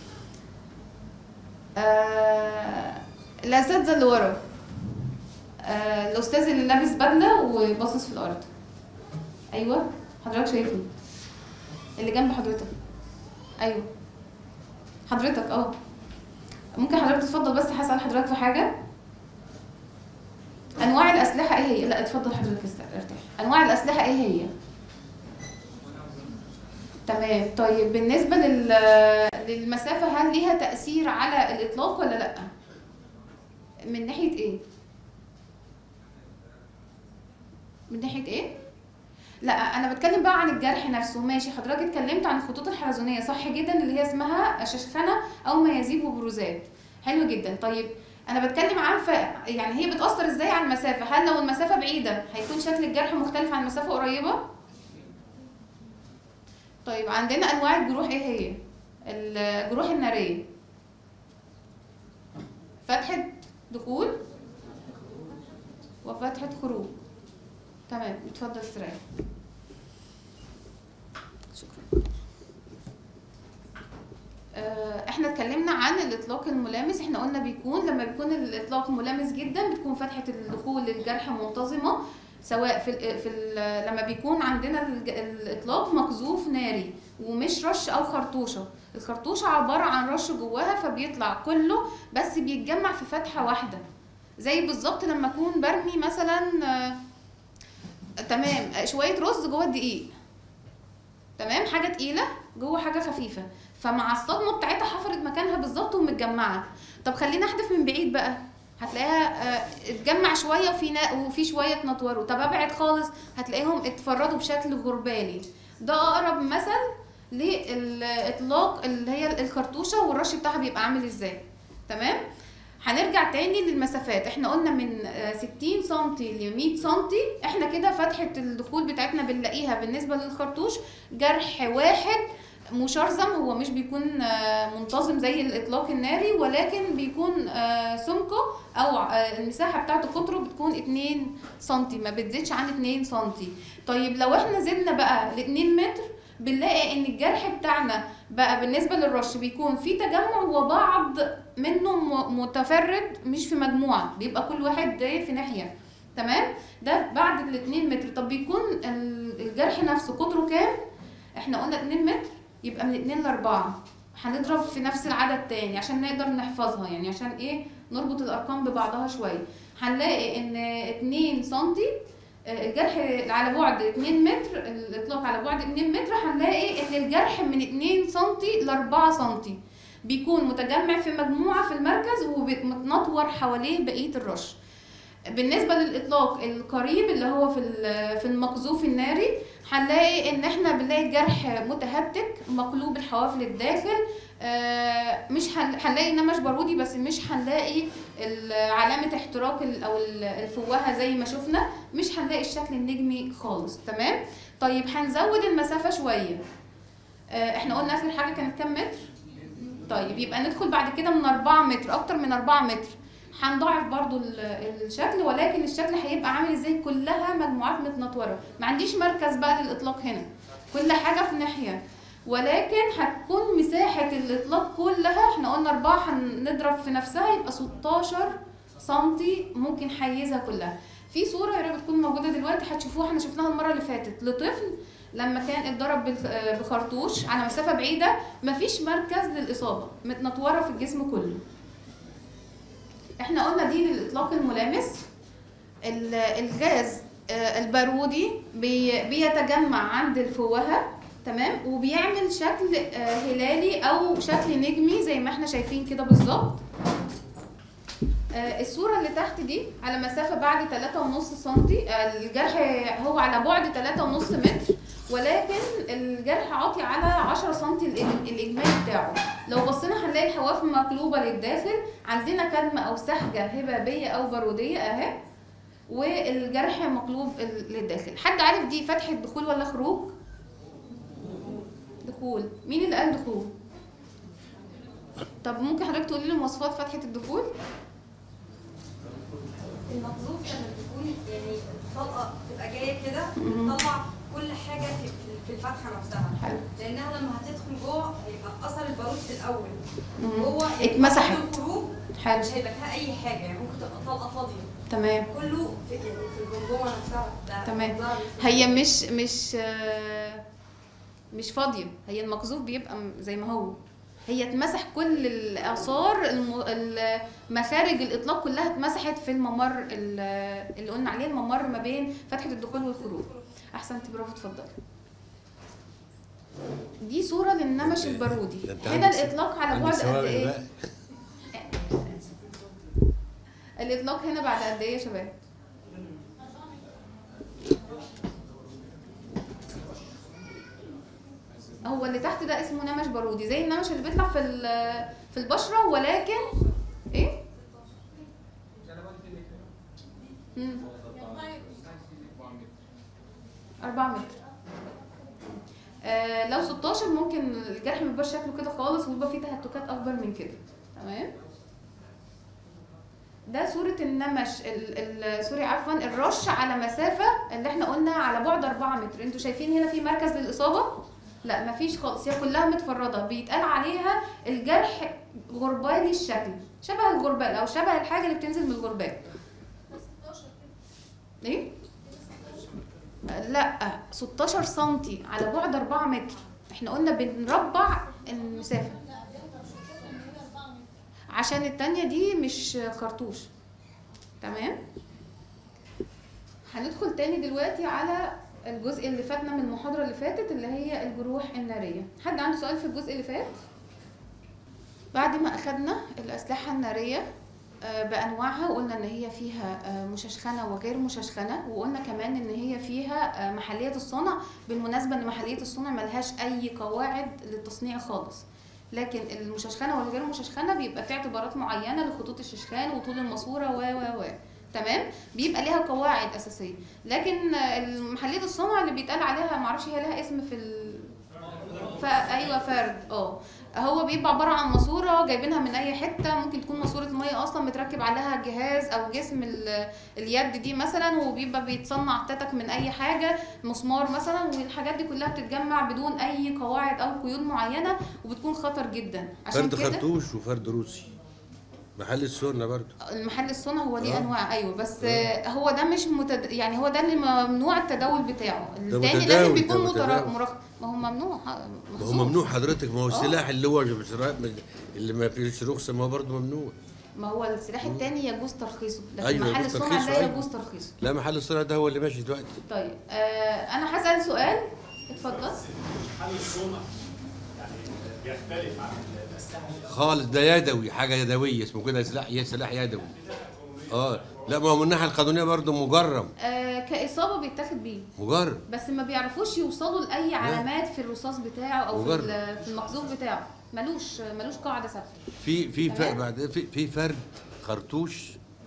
آه الاساتذه اللي ورا آه الاستاذ اللي لابس بدله وباصص في الارض ايوه حضرتك شايفني اللي جنب حضرتك ايوه حضرتك اه ممكن حضرتك تتفضل بس هسأل حضرتك في حاجه انواع الاسلحه ايه هي لا اتفضل حضرتك است- ارتاح انواع الاسلحه ايه هي تمام طيب بالنسبه لل للمسافه هل ليها تاثير على الاطلاق ولا لا من ناحيه ايه من ناحيه ايه لا انا بتكلم بقى عن الجرح نفسه ماشي حضرتك اتكلمت عن الخطوط الحلزونيه صح جدا اللي هي اسمها ششخنه او ميازيب وبروزات حلو جدا طيب انا بتكلم عن ف... يعني هي بتاثر ازاي على المسافه هل لو المسافه بعيده هيكون شكل الجرح مختلف عن مسافه قريبه طيب عندنا انواع الجروح ايه هي الجروح الناريه فتحه دخول وفتحه خروج تمام اتفضل استريح شكرا آه، احنا اتكلمنا عن الاطلاق الملامس احنا قلنا بيكون لما بيكون الاطلاق ملامس جدا بتكون فتحه الدخول للجرح منتظمه سواء في ال في ال لما بيكون عندنا الج- الاطلاق مقذوف ناري ومش رش او خرطوشه الخرطوشه عباره عن رش جواها فبيطلع كله بس بيتجمع في فتحه واحده زي بالظبط لما اكون برمي مثلا آه، تمام آه، شويه رز جوه الدقيق تمام حاجه تقيله جوه حاجه خفيفه فمع الصدمه بتاعتها حفرت مكانها بالظبط ومتجمعه طب خلينا احدف من بعيد بقى هتلاقيها آه، اتجمع شويه وفي نا- وفي شويه اتنطوروا طب ابعد خالص هتلاقيهم اتفردوا بشكل غربالي ده اقرب مثل للاطلاق اللي هي الخرطوشه والرش بتاعها بيبقى عامل ازاي تمام هنرجع تاني للمسافات احنا قلنا من آه، 60 سم ل 100 سم احنا كده فتحه الدخول بتاعتنا بنلاقيها بالنسبه للخرطوش جرح واحد مشرذم هو مش بيكون آه، منتظم زي الاطلاق الناري ولكن بيكون آه، سمكه او آه، المساحه بتاعته قطره بتكون 2 سم ما بتزيدش عن 2 سم طيب لو احنا زدنا بقى ل 2 متر بنلاقي ان الجرح بتاعنا بقى بالنسبه للرش بيكون في تجمع وبعض منه م- متفرد مش في مجموعه بيبقى كل واحد ايه في ناحيه تمام ده بعد ال 2 متر طب بيكون ال- الجرح نفسه قطره كام احنا قلنا 2 متر يبقى من 2 ل 4 هنضرب في نفس العدد تاني عشان نقدر نحفظها يعني عشان ايه نربط الارقام ببعضها شويه هنلاقي ان 2 سنتي آه، الجرح على بعد 2 متر الاطلاق على بعد 2 متر هنلاقي ان الجرح من 2 سنتي ل 4 سنتي بيكون متجمع في مجموعه في المركز ومتنطور حواليه بقيه الرش بالنسبه للاطلاق القريب اللي هو في ال- في المقذوف الناري هنلاقي ان احنا بنلاقي الجرح متهتك مقلوب الحواف للداخل آه، مش هن- هنلاقي نمش بارودي بس مش هنلاقي ال- علامه احتراق ال- او ال- الفوهه زي ما شفنا مش هنلاقي الشكل النجمي خالص تمام طيب هنزود المسافه شويه آه، احنا قلنا اخر حاجه كانت كام متر طيب يبقى ندخل بعد كده من 4 متر اكتر من 4 متر هنضاعف برضو ال- الشكل ولكن الشكل هيبقى عامل ازاي كلها مجموعات متنطوره ما عنديش مركز بقى للاطلاق هنا كل حاجه في ناحيه ولكن هتكون مساحه الاطلاق كلها احنا قلنا أربعة هنضرب في نفسها يبقى 16 سنتي ممكن حيزها كلها في صوره يا رب تكون موجوده دلوقتي هتشوفوها احنا شفناها المره اللي فاتت لطفل لما كان اتضرب بالخ- آه، بخرطوش على مسافه بعيده مفيش مركز للاصابه متنطوره في الجسم كله احنا قلنا دي للاطلاق الملامس ال- الغاز آه، البارودي بي- بيتجمع عند الفوهه تمام وبيعمل شكل آه، هلالي او شكل نجمي زي ما احنا شايفين كده بالظبط آه، الصورة اللي تحت دي على مسافة بعد 3.5 سنتي آه، الجرح هو على بعد 3.5 متر ولكن الجرح عاطي على 10 سم الإج- الاجمالي بتاعه لو بصينا هنلاقي الحواف مقلوبه للداخل عندنا كدمه او سحجه هبابيه او باروديه اهي والجرح مقلوب ال- للداخل حد عارف دي فتحه دخول ولا خروج دخول مين اللي قال دخول طب ممكن حضرتك تقولي لي مواصفات فتحه الدخول المقذوف لما بتكون يعني الطلقه تبقى جايه كده مهم. بتطلع كل حاجه في في الفتحه نفسها حلو لانها لما هتدخل جوه هيبقى اثر البارود في الاول مم. جوه اتمسحت. الخروج حلو مش هيبقى فيها اي حاجه يعني ممكن تبقى طلقه فاضيه تمام كله في يعني في الجمجمه نفسها ده تمام. منظرها هي مش مش آه، مش فاضيه هي المقذوف بيبقى م- زي ما هو هي اتمسح كل الاثار الم- ال- مخارج الاطلاق كلها اتمسحت في الممر ال- اللي قلنا عليه الممر ما بين فتحه الدخول والخروج احسنت برافو اتفضلي دي صوره للنمش البارودي ده أنت هنا عندك س- الاطلاق على عندك بعد قد سوابق ايه بقى. الاطلاق هنا بعد قد ايه يا شباب هو اللي تحت ده اسمه نمش بارودي زي النمش اللي بيطلع في ال- في البشره ولكن ايه مم. أربعة متر آه لو 16 ممكن الجرح ميبقاش شكله كده خالص ويبقى فيه تهتكات أكبر من كده تمام ده صورة النمش ال ال سوري عفوا الرش على مسافة اللي احنا قلنا على بعد 4 متر انتوا شايفين هنا في مركز للإصابة؟ لا مفيش خالص هي كلها متفرده بيتقال عليها الجرح غربالي الشكل شبه الغربال او شبه الحاجه اللي بتنزل من الغربال ايه لا 16 سنتي على بعد 4 متر احنا قلنا بنربع المسافه عشان التانية دي مش خرطوش تمام هندخل تاني دلوقتي على الجزء اللي فاتنا من المحاضرة اللي فاتت اللي هي الجروح النارية حد عنده سؤال في الجزء اللي فات بعد ما أخدنا الأسلحة النارية آه، بأنواعها وقلنا إن هي فيها آه، مششخنة وغير مششخنة وقلنا كمان إن هي فيها آه، محلية الصنع بالمناسبة إن محلية الصنع ملهاش أي قواعد للتصنيع خالص لكن المششخنة والغير مششخنة بيبقى في اعتبارات معينة لخطوط الششخان وطول الماسورة و و و تمام بيبقى ليها قواعد أساسية لكن محلية الصنع اللي بيتقال عليها معرفش هي لها اسم في ال... ف... ايوه فرد اه هو بيبقى عباره عن ماسوره جايبينها من اي حته ممكن تكون ماسوره ميه اصلا متركب عليها جهاز او جسم ال... اليد دي مثلا وبيبقى بيتصنع تتك من اي حاجه مسمار مثلا والحاجات دي كلها بتتجمع بدون اي قواعد او قيود معينه وبتكون خطر جدا عشان فرد كده خرطوش وفرد روسي محل السنة برضه المحل الصنع هو ليه آه. انواع ايوه بس آه. آه. هو ده مش متد... يعني هو ده اللي ممنوع التداول بتاعه التاني متداول، لازم ده بيكون متر... متداول. مرخ... ما هو ممنوع ح- ما هو محظوظ. ممنوع حضرتك ما هو آه. السلاح اللي هو مش اللي ما فيش رخصة ما هو برضه ممنوع ما هو السلاح التاني يجوز ترخيصه لكن أيوة، محل يجوز الصنع ترخيصه، لا أيوة. يجوز ترخيصه لا محل الصنع ده هو اللي ماشي دلوقتي طيب آه انا هسال سؤال اتفضل حل الصنع يعني بيختلف عن الاسلحه خالص ده يدوي حاجة يدوية اسمه كده سلاح سلاح يدوي اه لا ما هو من الناحية القانونية برضه مجرم آه كاصابه بيتاخد بيه مجرم بس ما بيعرفوش يوصلوا لاي علامات في الرصاص بتاعه او في, مجرد. ال- في المخزون بتاعه ملوش ملوش قاعده ثابته في في تمام. فرد بعد في في فرد خرطوش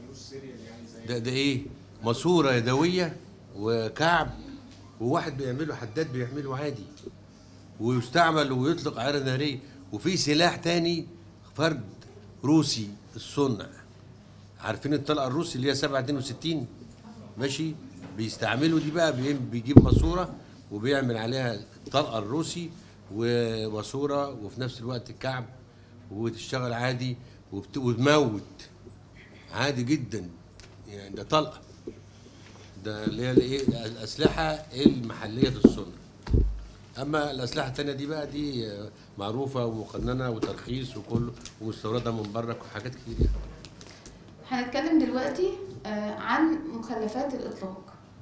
ده ده ايه ماسوره يدويه وكعب وواحد بيعمله حداد بيعمله عادي ويستعمل ويطلق عيره ناريه وفي سلاح تاني فرد روسي الصنع عارفين الطلقه الروسي اللي هي 762 ماشي بيستعملوا دي بقى بي- بيجيب ماسوره وبيعمل عليها الطلقه الروسي وماسوره وفي نفس الوقت كعب وتشتغل عادي وبت- وتموت عادي جدا يعني ده طلقه ده اللي هي الايه الاسلحه المحليه الصنع اما الاسلحه الثانيه دي بقى دي آه، معروفه ومقننه وترخيص وكله ومستورده من بره وحاجات كتير يعني. هنتكلم دلوقتي آه عن مخلفات الاطلاق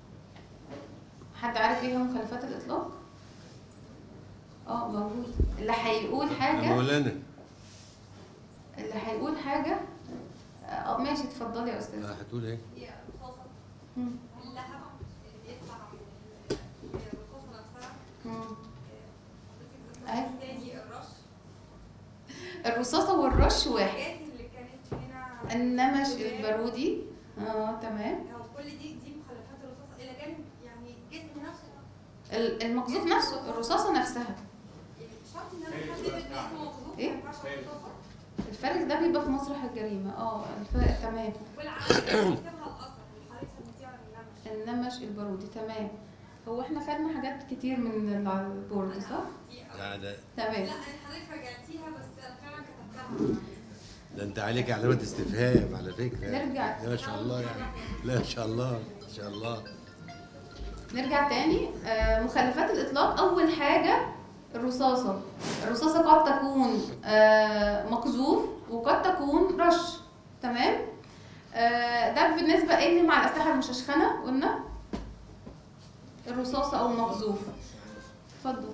حد عارف ايه هي مخلفات الاطلاق اه موجود اللي هيقول يا حاجه مولانا اللي هيقول حاجه اه ماشي اتفضلي يا استاذ آه، هتقول ايه هي رصاصة مم. اللهب اللي بيطلع من الرصاصة نفسها الرصاصه والرش واحد الحاجات اللي كانت هنا النمش البارودي اه تمام هو كل دي دي مخلفات الرصاص الى جانب يعني الجسم نفسه ال- المقذوف نفسه الرصاصه نفسها شرط ان انا احدد الجسم مقذوف إيه؟ ما ينفعش رصاصه الفرق ده بيبقى في مسرح الجريمه اه الفرق تمام والعكس بيسيبها الاثر اللي حضرتك سميتيه عن النمش النمش البارودي تمام هو احنا خدنا حاجات كتير من اللي على البورد صح؟ لا ده تمام لا حضرتك رجعتيها بس انا فعلا كتبتها ده انت عليك علامة استفهام على فكرة نرجع. لا ما شاء الله يعني لا ما شاء الله ما شاء الله نرجع تاني آه، مخلفات الإطلاق أول حاجة الرصاصة الرصاصة قد تكون آه، مقذوف وقد تكون رش تمام آه، ده بالنسبة إيه اللي مع الأسلحة المششخنة قلنا الرصاصة أو المقذوف اتفضل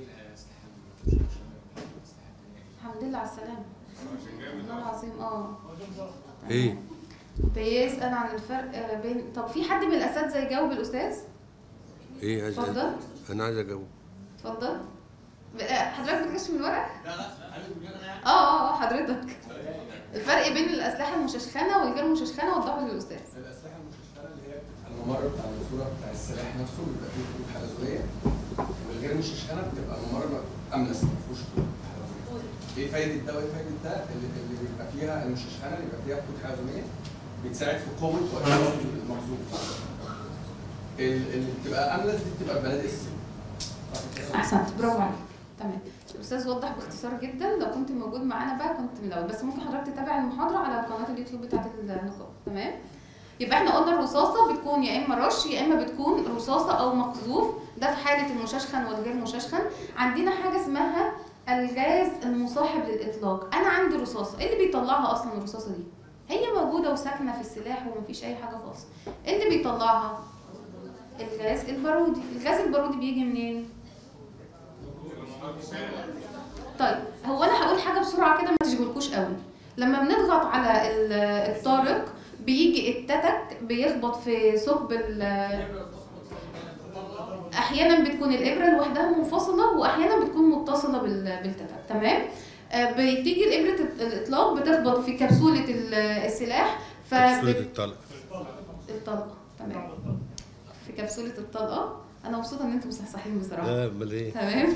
الحمد لله على السلامة والله العظيم اه ايه بيسأل عن الفرق آه، بين طب في حد من الأساتذة يجاوب الأستاذ؟ ايه عايز اتفضل انا عايز اجاوب اتفضل ب- آه، حضرتك بتكشف من الورق؟ لا لا انا اه اه اه حضرتك الفرق بين الاسلحه المششخنه والغير مششخنه وضحه للاستاذ الاسلحه المشتركه اللي هي بتبقى الممر بتاع الصوره بتاع السلاح نفسه بيبقى فيه خطوط حلزونيه والغير مششخنه بتبقى الممر املس ما فيهوش خطوط حلزونيه. ايه فايده ده وايه فايده ده اللي, اللي بيبقى فيها المششخنه اللي بيبقى فيها خطوط حلزونيه بتساعد في قوه واشاره المخزون ال- اللي بتبقى املس دي بتبقى بنادق السن صح كده؟ احسنت برافو عليك تمام الاستاذ وضح باختصار جدا لو كنت موجود معانا بقى كنت من الاول بس ممكن حضرتك تتابع المحاضره على قناه اليوتيوب بتاعت النقاب تمام يبقى احنا قلنا الرصاصه بتكون يا اما رش يا اما بتكون رصاصه او مقذوف ده في حاله المششخن والغير مششخن عندنا حاجه اسمها الغاز المصاحب للاطلاق انا عندي رصاصه ايه اللي بيطلعها اصلا الرصاصه دي هي موجوده وساكنه في السلاح ومفيش اي حاجه خالص ايه اللي بيطلعها الغاز البارودي الغاز البارودي بيجي منين طيب هو انا هقول حاجه بسرعه كده ما تشغلكوش قوي لما بنضغط على ال- الطارق بيجي التتك بيخبط في ثقب ال- احيانا بتكون الابره لوحدها منفصله واحيانا بتكون متصله بال- بالتتك تمام آه، بتيجي الابره الاطلاق بتخبط في كبسوله ال- السلاح صورة فبت... الطلق الطلقه تمام في كبسوله الطلقه انا مبسوطه ان انتم مصحصحين بصراحه لا امال ايه تمام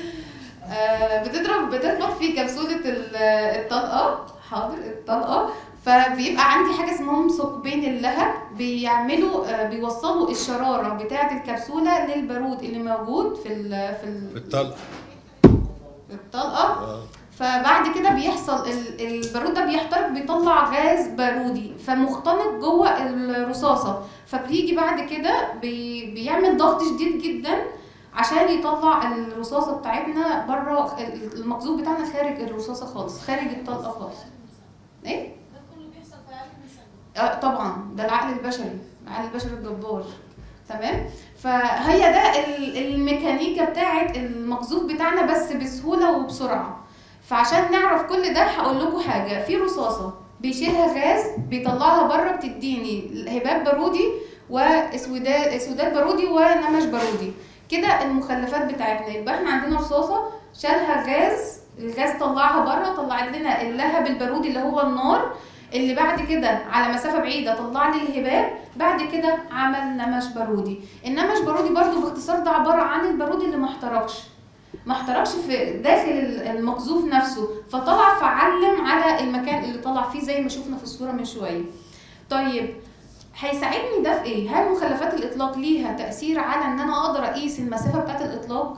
آه، بتضرب بتخبط في كبسولة ال- الطلقة حاضر الطلقة فبيبقى عندي حاجة اسمهم ثقبين اللهب بيعملوا آه، بيوصلوا الشرارة بتاعة الكبسولة للبارود اللي موجود في ال في ال- الطلق في الطلقة اه فبعد كده بيحصل ال- البارود ده بيحترق بيطلع غاز بارودي فمختنق جوه الرصاصة فبيجي بعد كده بي بيعمل ضغط شديد جدا عشان يطلع الرصاصة بتاعتنا بره المقذوف بتاعنا خارج الرصاصة خالص خارج الطلقة خالص ايه؟ ده كله بيحصل في اقل من ثانيه آه طبعا ده العقل البشري العقل البشري الجبار تمام فهي ده ال- الميكانيكا بتاعت المقذوف بتاعنا بس بسهوله وبسرعه فعشان نعرف كل ده هقول لكم حاجه في رصاصه بيشيلها غاز بيطلعها بره بتديني هباب بارودي واسوداد اسوداد بارودي ونمش بارودي كده المخلفات بتاعتنا يبقى احنا عندنا رصاصه شالها غاز الغاز طلعها بره طلعت لنا اللهب البارودي اللي هو النار اللي بعد كده على مسافه بعيده طلع لي الهباب بعد كده عمل نمش بارودي النمش بارودي برضو باختصار ده عباره عن البارودي اللي ما احترقش ما احترقش في داخل المقذوف نفسه فطلع فعلم على المكان اللي طلع فيه زي ما شفنا في الصوره من شويه طيب هيساعدني ده في ايه هل مخلفات الاطلاق ليها تاثير على ان انا اقدر اقيس المسافه بتاعت الاطلاق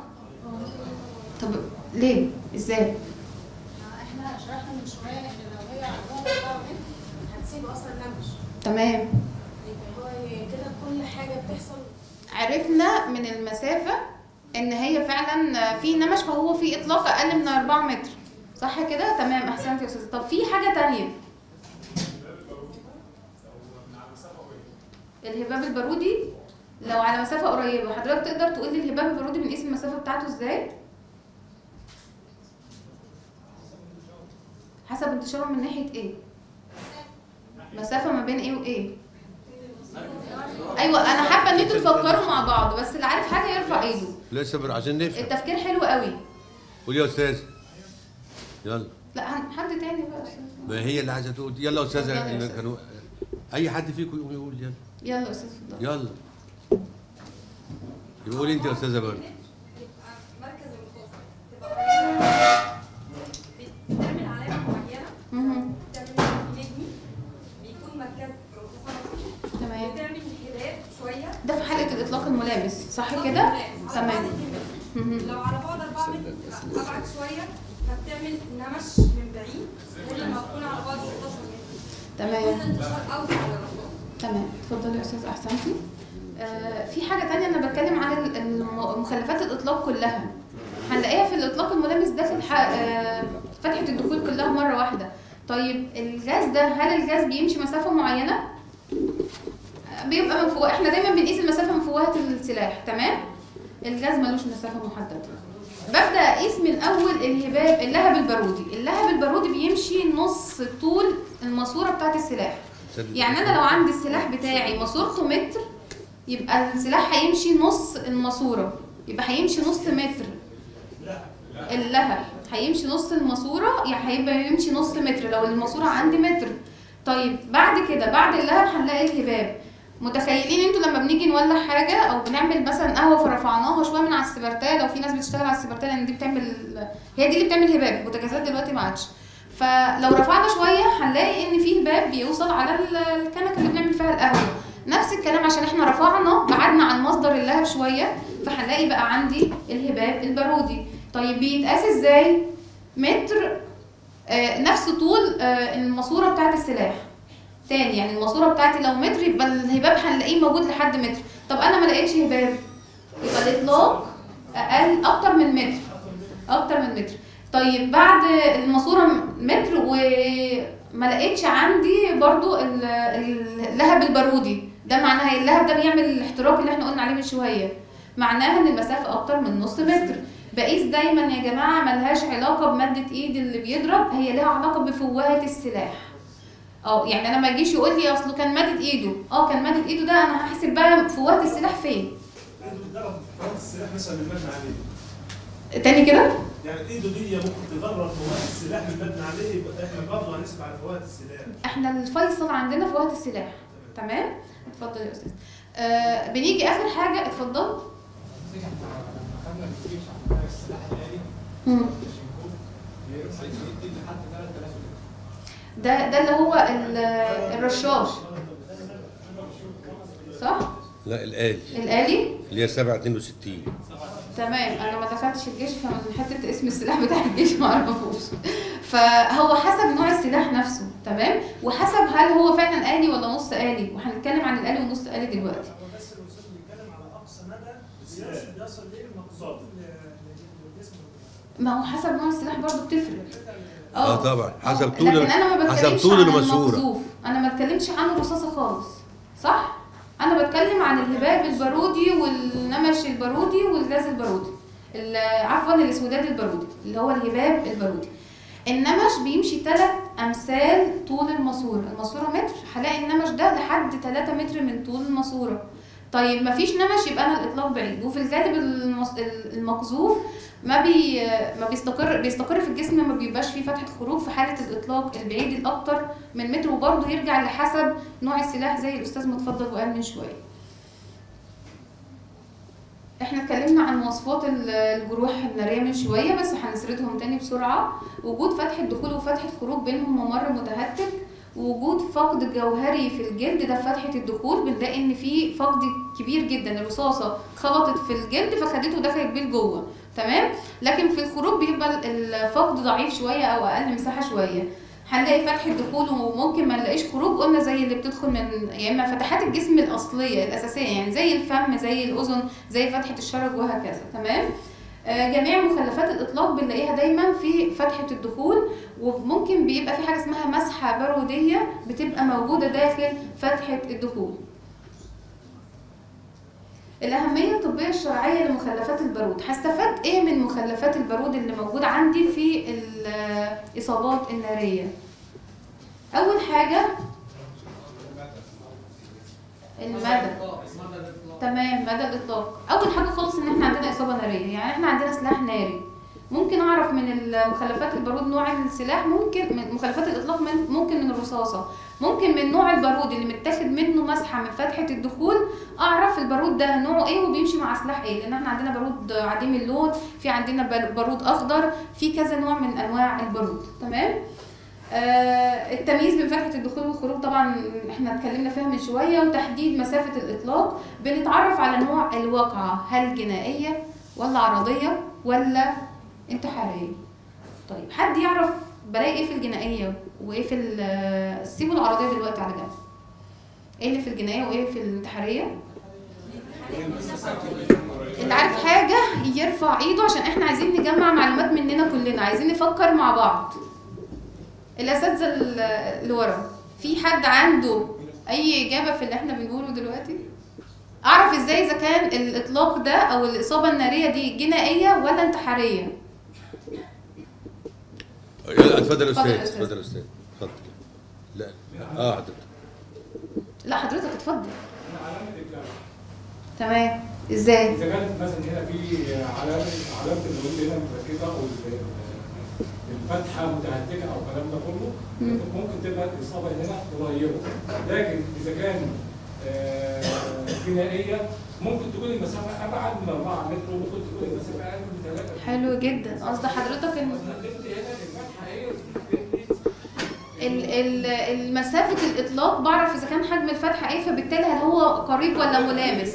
طب ليه ازاي احنا شرحنا من شويه ان لو هي عندها 4 متر هتسيب اصلا نمش تمام يبقى هو كده كل حاجه بتحصل عرفنا من المسافة ان هي فعلا في نمش فهو في اطلاق اقل من 4 متر صح كده تمام احسنت يا استاذ طب في حاجة تانية الهباب البارودي لو على مسافة قريبة حضرتك تقدر تقول لي الهباب البارودي بنقيس المسافة بتاعته ازاي؟ حسب انتشاره من ناحية ايه؟ مسافة ما بين ايه وايه؟ ايوه انا حابه ان انتوا تفكروا مع بعض بس اللي عارف حاجه يرفع ايده لا صبر عشان نفهم التفكير حلو قوي قول يا استاذ يلا لا هن- حد تاني بقى يا أستاذ. ما هي اللي عايزه تقول يلا يا استاذه اتفضلي يا إن أستاذ. كانوا اي حد فيكم يقوم يقول يلا يلا يا استاذ اتفضل يلا يقول انت يا استاذه برد يبقى مركز الخوف تبقى بتعمل علامة معينة مهم. بتعمل نجمي بيكون مركز الرصاصة تمام بتعمل هلال شوية ده في حاله الاطلاق الملامس صح كده تمام مهم. لو على بعد 4 متر ابعد شوية فبتعمل نمش من بعيد غير لما تكون على بعد 16 متر تمام كل انتشار اوسع للرصاص تمام اتفضلي يا استاذ احسنتي آه في حاجه تانية انا بتكلم عن ال- الم- مخلفات الاطلاق كلها هنلاقيها في الاطلاق الملامس داخل ح- آه فتحه الدخول كلها مره واحده طيب الغاز ده هل الغاز بيمشي مسافه معينه آه، بيبقى من فوق احنا دايما بنقيس المسافه من فوهه السلاح تمام الغاز ملوش مسافه محدده ببدا اقيس من اول الهباب اللهب البارودي اللهب البارودي بيمشي نص طول الماسوره بتاعت السلاح يعني انا لو عندي السلاح بتاعي ماسورته متر يبقى السلاح هيمشي نص الماسوره يبقى هيمشي نص متر اللهب هيمشي نص الماسوره يعني هيبقى يمشي نص متر لو الماسوره عندي متر طيب بعد كده بعد اللهب هنلاقي الهباب متخيلين انتوا لما بنيجي نولع حاجه او بنعمل مثلا قهوه فرفعناها شويه من على السبرتايه لو في ناس بتشتغل على السبرتايه لان دي بتعمل هي دي اللي بتعمل هباب البوتاجازات دلوقتي ما عادش فلو رفعنا شويه هنلاقي ان في هباب بيوصل على ال- الكنكه اللي بنعمل فيها القهوه نفس الكلام عشان احنا رفعنا بعدنا عن مصدر اللهب شويه فهنلاقي بقى عندي الهباب البارودي طيب بيتقاس ازاي متر آه نفس طول آه الماسوره بتاعت السلاح تاني يعني الماسوره بتاعتي لو متر يبقى الهباب هنلاقيه موجود لحد متر طب انا ما لقيتش هباب يبقى الاطلاق اقل اكتر من متر اكتر من متر طيب بعد الماسوره متر وما لقيتش عندي برضو ال- اللهب البارودي ده معناها اللهب ده بيعمل الاحتراق اللي احنا قلنا عليه من شويه معناها ان المسافه اكتر من نص متر بقيس دايما يا جماعه ملهاش علاقه بماده ايد اللي بيضرب هي لها علاقه بفوهه السلاح اه يعني انا ما اجيش يقول لي اصله كان مادة ايده اه كان مادة ايده ده انا هحسب بقى فوهة السلاح فين ايده بتضرب في السلاح مثلا المبنى عليه تاني كده يعني ايده دي ممكن تضرب فوات السلاح المبنى عليه يبقى احنا برضه هنحسب على فوات السلاح احنا الفيصل عندنا فوهة السلاح تمام اتفضل يا استاذ آه بنيجي اخر حاجة اتفضل خدنا الجيش عندنا السلاح الآلي مم. بيدي لحد 3000 ده ده اللي هو ال- الرشاش صح لا الآلي الآلي اللي هي 762 تمام انا ما دخلتش الجيش فمن حته اسم السلاح بتاع الجيش ما اعرفوش فهو حسب نوع السلاح نفسه تمام وحسب هل هو فعلا آلي ولا نص آلي وهنتكلم عن الآلي والنص آلي دلوقتي هو بس الاستاذ بيتكلم على اقصى مدى بيصل بيصل ليه المقصود للجسم ما هو حسب نوع السلاح برضه بتفرق اه طبعا حسب آه، طول لكن انا ما حسب بتكلمش طول عن الماسوره المقذوف انا ما بتكلمش عن الرصاصه خالص صح انا بتكلم عن الهباب البارودي والنمش البارودي والغاز البارودي ال- عفوا الاسوداد البارودي اللي هو الهباب البارودي النمش بيمشي 3 امثال طول الماسوره الماسوره متر هلاقي النمش ده لحد 3 متر من طول الماسوره طيب ما فيش نمش يبقى انا الاطلاق بعيد وفي الغالب المص- المقذوف ما بي ما بيستقر بيستقر في الجسم ما بيبقاش فيه فتحه خروج في حاله الاطلاق البعيد الاكتر من متر وبرضه يرجع لحسب نوع السلاح زي الاستاذ ما اتفضل وقال من شويه احنا اتكلمنا عن مواصفات ال- الجروح الناريه من شويه بس هنسردهم تاني بسرعه وجود فتحه دخول وفتحه خروج بينهم ممر متهتك وجود فقد جوهري في الجلد ده في فتحه الدخول بنلاقي ان في فقد كبير جدا الرصاصه خبطت في الجلد فخدته دخلت بيه لجوه تمام لكن في الخروج بيبقى الفقد ضعيف شويه او اقل مساحه شويه هنلاقي فتحة دخول وممكن ما نلاقيش خروج قلنا زي اللي بتدخل من يا اما فتحات الجسم الاصليه الاساسيه يعني زي الفم زي الاذن زي فتحه الشرج وهكذا تمام آه، جميع مخلفات الاطلاق بنلاقيها دايما في فتحه الدخول وممكن بيبقى في حاجه اسمها مسحه باروديه بتبقى موجوده داخل فتحه الدخول الأهمية الطبية الشرعية لمخلفات البارود هستفاد إيه من مخلفات البارود اللي موجود عندي في الإصابات النارية أول حاجة المدى تمام مدى الإطلاق أول حاجة خالص إن إحنا عندنا إصابة نارية يعني إحنا عندنا سلاح ناري ممكن اعرف من المخلفات البارود نوع السلاح ممكن من مخلفات الاطلاق من ممكن من الرصاصه ممكن من نوع البارود اللي متاخد منه مسحه من فتحه الدخول اعرف البارود ده نوعه ايه وبيمشي مع سلاح ايه لان احنا عندنا بارود عديم اللون في عندنا بال- بارود اخضر في كذا نوع من انواع البارود تمام آه التمييز بين فتحه الدخول والخروج طبعا احنا اتكلمنا فيها من شويه وتحديد مسافه الاطلاق بنتعرف على نوع الواقعه هل جنائيه ولا عرضيه ولا انتحاريه طيب حد يعرف بلاقي ايه في الجنائيه وايه في ال- سيبوا العرضيه دلوقتي على جنب ايه اللي في الجنائيه وايه في الانتحاريه اللي عارف حاجه يرفع ايده عشان احنا عايزين نجمع معلومات مننا كلنا عايزين نفكر مع بعض الاساتذه ال- اللي ورا في حد عنده اي اجابه في اللي احنا بنقوله دلوقتي اعرف ازاي اذا كان الاطلاق ده او الاصابه الناريه دي جنائيه ولا انتحاريه يلا اتفضل يا اتفضل استاذ يا أستاذ. اتفضل يا استاذ اتفضل لا اه حضرتك لا حضرتك اتفضل علامة الجرح تمام ازاي إذا كانت مثلا هنا في علامة علامة النقود هنا متركزة أو ال- الفتحة متهتكة أو الكلام ده كله مم. ممكن تبقى الإصابة هنا قريبة لكن إذا كان آه، جنائية ممكن تكون المسافة أبعد من 4 متر وممكن تكون المسافة أقل من 3 حلو جدا قصد حضرتك ان ال- ال- المسافة الإطلاق بعرف إذا كان حجم الفتحة إيه فبالتالي هل هو قريب ولا ملامس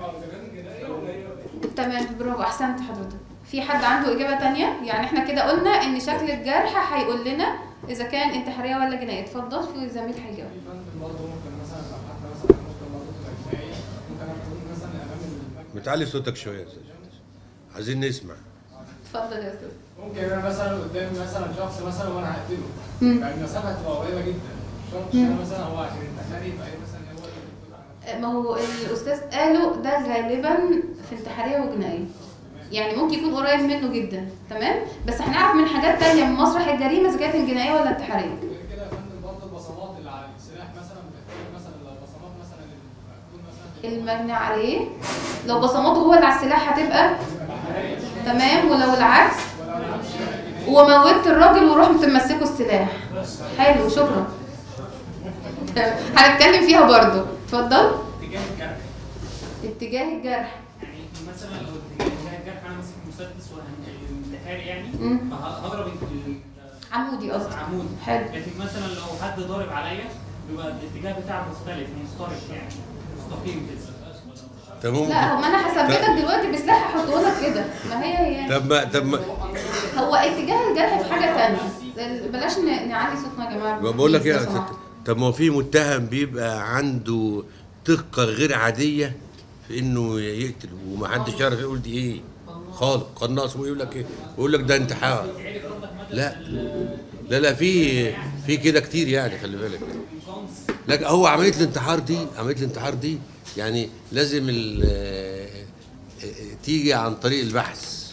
تمام برافو أحسنت حضرتك في حد عنده إجابة تانية يعني إحنا كده قلنا إن شكل الجرح هيقول لنا إذا كان انتحارية ولا جنائية اتفضل في زميل هيجاوب برضه ممكن مثلا لو حتى مثلا ممكن برضه تبقى جنائية ممكن أكون مثلا أمام المكتب بتعلي صوتك شويه يا استاذ عايزين نسمع اتفضل يا أستاذ ممكن انا مثلا قدامي مثلا شخص مثلا وانا هقتله مم. يعني المسافه هتبقى قريبه جدا الشخص مم. ده مثلا هو عشان ينتحري يبقى ايه مثلا هو اللي ما هو الأستاذ قاله ده غالبا في انتحارية وجنائية يعني ممكن يكون قريب منه جدا تمام بس هنعرف من حاجات تانية من مسرح الجريمة إذا كانت الجنائية ولا الانتحارية غير كده يا فندم برضه البصمات اللي على السلاح مثلا بتختلف مثلا لو بصمات مثلا اللي بتكون مثلا المجني عليه لو بصماته هو اللي على السلاح هتبقى تمام ولو العكس وموتت الراجل ورحت ممسكه السلاح حلو شكرا تمام. هنتكلم فيها برضو اتفضل اتجاه الجرح اتجاه الجرح يعني مثلا لو اتجاه الجرح انا ماسك مسدس وانتحاري يعني مم. فهضرب ال- عمودي قصدي عمود حلو لكن مثلا لو حد ضارب عليا بيبقى الاتجاه بتاعه مختلف مختلف يعني مستقيم كده طب ممكن لا هو ما انا هثبتك دلوقتي بسلاح هحطه لك كده ما هي هي طب ما طب ما هو اتجاه الجرح في حاجه تانية بلاش ن- نعلي صوتنا يا جماعه بقول لك ايه لو يا سمحت. ست طب ما هو في متهم بيبقى عنده دقه غير عاديه في انه يقتل ومحدش يعرف يقول دي ايه خالص قناص ويقول لك ايه ويقول لك ده انتحار لا لا لا في في كده كتير يعني خلي بالك لكن هو عمليه الانتحار دي عمليه الانتحار دي يعني لازم ال- آه، آه، تيجي عن طريق البحث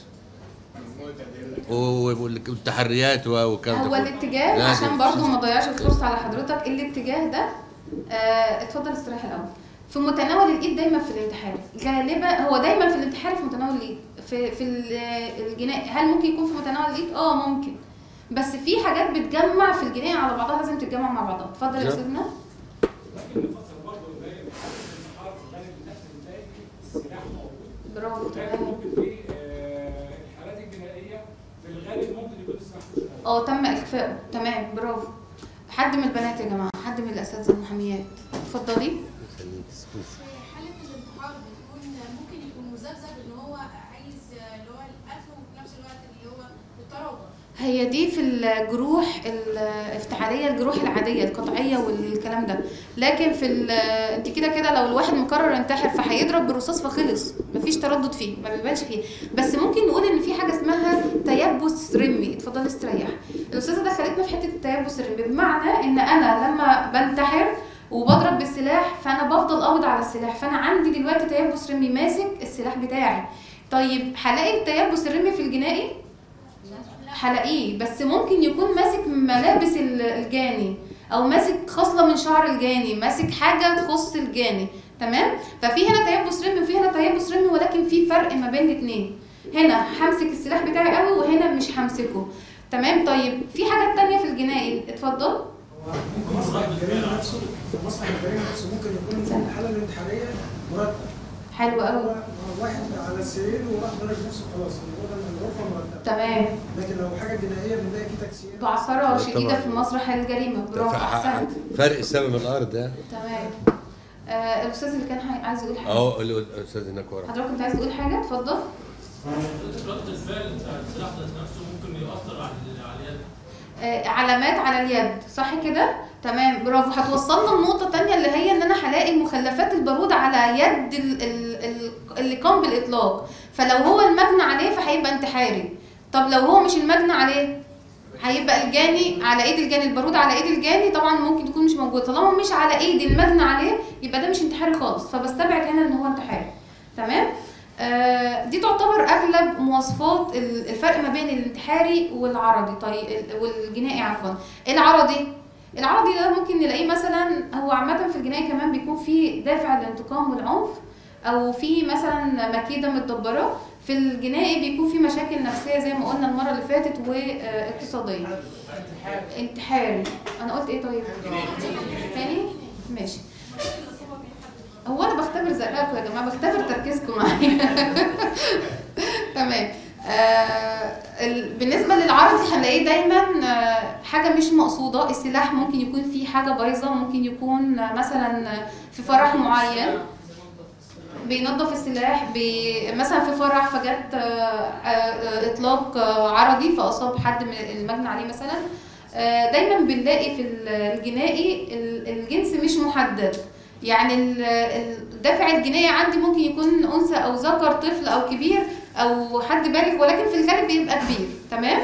والتحريات والكلام ده هو كله. الاتجاه لازم. عشان برضو ما اضيعش الفرصه على حضرتك الاتجاه ده آه اتفضل استريح الاول في متناول الايد دايما في الانتحار غالبا هو دايما في الانتحار في متناول الايد في في ال- الجناء هل ممكن يكون في متناول الايد اه ممكن بس في حاجات بتجمع في الجناية على بعضها لازم تتجمع مع بعضها اتفضل يا لا. استاذنا السلاح موجود برافو لكن تمام ممكن في آه، الحالات الجنائيه في الغالب ممكن يكون السلاح مش موجود. اه تم اخفائه تمام برافو حد من البنات يا جماعه حد من الاساتذه المحاميات اتفضلي حالة الانتحار بتكون ممكن يكون مذبذب ان هو عايز اللي هو القتل وفي نفس الوقت اللي هو التراجع هي دي في الجروح الافتعاليه الجروح العاديه القطعيه والكلام ده لكن في ال- انت كده كده لو الواحد مقرر ينتحر فهيضرب بالرصاص فخلص مفيش تردد فيه ما بيبانش فيه بس ممكن نقول ان في حاجه اسمها تيبس رمي اتفضلي استريح الاستاذه دخلتنا في حته التيبس الرمي بمعنى ان انا لما بنتحر وبضرب بالسلاح فانا بفضل قابض على السلاح فانا عندي دلوقتي تيبس رمي ماسك السلاح بتاعي طيب هلاقي التيبس الرمي في الجنائي هلاقيه بس ممكن يكون ماسك ملابس ال- الجاني او ماسك خصله من شعر الجاني ماسك حاجه تخص الجاني تمام ففي هنا تيبس رمي وفي هنا تيبس رمي ولكن في فرق ما بين الاثنين هنا همسك السلاح بتاعي قوي وهنا مش همسكه تمام طيب في حاجات تانية في الجنائي اتفضل ممكن مسرح الجريمه نفسه مسرح الجريمه نفسه ممكن يكون في الحاله الانتحاريه مرتب حلو قوي هو واحد على السرير وراح ضرب نفسه خلاص الغرفه الغرفه مرتبه تمام لكن لو حاجه جنائيه بنلاقي في تكسير بعثرة شديدة طبعاً. في مسرح الجريمة برافو احسنت فرق السماء من الارض ده تمام آه الاستاذ اللي كان حي- عايز يقول حاجة اهو الاستاذ هناك ورا حضرتك كنت عايز تقول حاجة اتفضل رد الفعل بتاع السلاح ذات نفسه ممكن يأثر على على اليد آه، علامات على اليد صح كده تمام برافو هتوصلنا لنقطة تانية اللي هي ان انا هلاقي مخلفات البارود على يد ال ال ال اللي قام بالاطلاق فلو هو المجني عليه فهيبقى انتحاري طب لو هو مش المجني عليه هيبقى الجاني على ايد الجاني البارود على ايد الجاني طبعا ممكن تكون مش موجود طالما مش على ايد المجني عليه يبقى ده مش انتحاري خالص فبستبعد هنا ان هو انتحاري تمام آه، دي تعتبر اغلب مواصفات ال- الفرق ما بين الانتحاري والعرضي طيب ال- والجنائي عفوا العرضي العرضي ده ممكن نلاقيه مثلا هو عامه في الجنائي كمان بيكون في دافع الانتقام والعنف او في مثلا مكيده متدبره في الجنائي بيكون في مشاكل نفسيه زي ما قلنا المره اللي فاتت واقتصاديه انتحاري انا قلت ايه طيب تاني ماشي هو انا بختبر ذكائكم يا جماعه بختبر تركيزكم معايا تمام آه ال- بالنسبه للعرضي هنلاقيه دايما آه حاجه مش مقصوده السلاح ممكن يكون فيه حاجه بايظه ممكن يكون آه، مثلا في فرح معين بينظف السلاح بي مثلا في فرح فجت آه، آه، آه، اطلاق آه، عرضي فاصاب حد من المجني عليه مثلا آه، دايما بنلاقي في ال- الجنائي ال- الجنس مش محدد يعني ال- الدافع الجنائي عندي ممكن يكون انثى او ذكر طفل او كبير او حد بالغ ولكن في الغالب بيبقى كبير تمام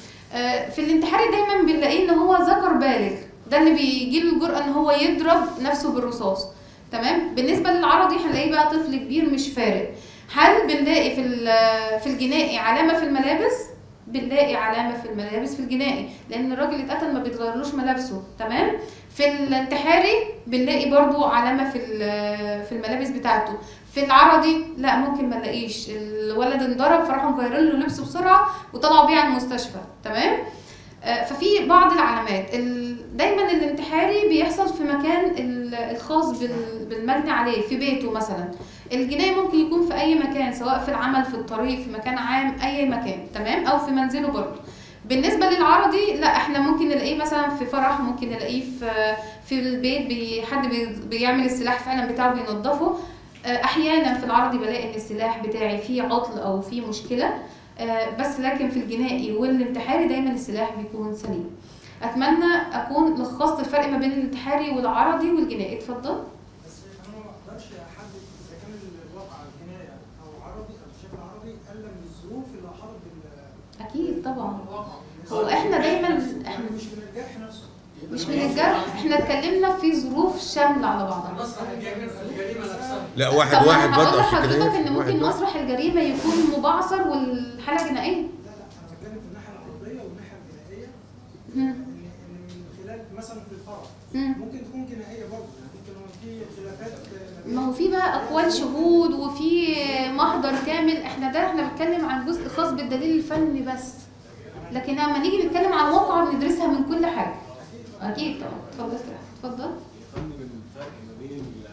آه، في الانتحاري دايما بنلاقيه ان هو ذكر بالغ ده اللي بيجي له الجرأة ان هو يضرب نفسه بالرصاص تمام بالنسبه للعرضي هنلاقيه بقى طفل كبير مش فارق هل بنلاقي في ال- في الجنائي علامه في الملابس بنلاقي علامه في الملابس في الجنائي لان الراجل اللي اتقتل ما بيتغيرلوش ملابسه تمام في الانتحاري بنلاقي برضو علامه في ال- في الملابس بتاعته في العرضي لا ممكن ما نلاقيش الولد انضرب فراحوا مغيرين له لبسه بسرعه وطلعوا بيه على المستشفى تمام آه، ففي بعض العلامات ال- دايما الانتحاري بيحصل في مكان ال- الخاص بال- بالمجني عليه في بيته مثلا الجناية ممكن يكون في اي مكان سواء في العمل في الطريق في مكان عام اي مكان تمام او في منزله برضه بالنسبه للعرضي لا احنا ممكن نلاقيه مثلا في فرح ممكن نلاقيه في في البيت بي حد بي بيعمل السلاح فعلا بتاعه بينضفه آه، احيانا في العرضي بلاقي ان السلاح بتاعي فيه عطل او فيه مشكله آه، بس لكن في الجنائي والانتحاري دايما السلاح بيكون سليم اتمنى اكون لخصت الفرق ما بين الانتحاري والعرضي والجنائي اتفضل بس انا ما اقدرش احدد اذا كان الواقع جنايه او عربي او بشكل عربي الا من الظروف اللي احاطت بال اكيد طبعا هو احنا دايما يعني مش من الجرح نفسه مش من الجرح احنا اتكلمنا في ظروف شامله على بعضها مسرح الجريمه نفسها لا واحد طب واحد انا هقول برضه عشان كده لحضرتك يفرق. ان واحد ممكن واحد. مسرح الجريمه يكون مبعثر والحاله جنائيه لا لا انا بتكلم في الناحيه العربيه والناحيه الجنائيه مم. ان ان من خلال مثلا في الفرح مم. ممكن تكون جنائيه برضه يعني ممكن هو في خلافات ما بين- ما هو في بقى اقوال شهود وفي محضر كامل احنا ده احنا بنتكلم عن جزء خاص بالدليل الفني بس لكن لما نيجي نتكلم عن واقع بندرسها من كل حاجه اكيد طبعا اتفضل استريح اتفضل فن الفرق ما بين ال-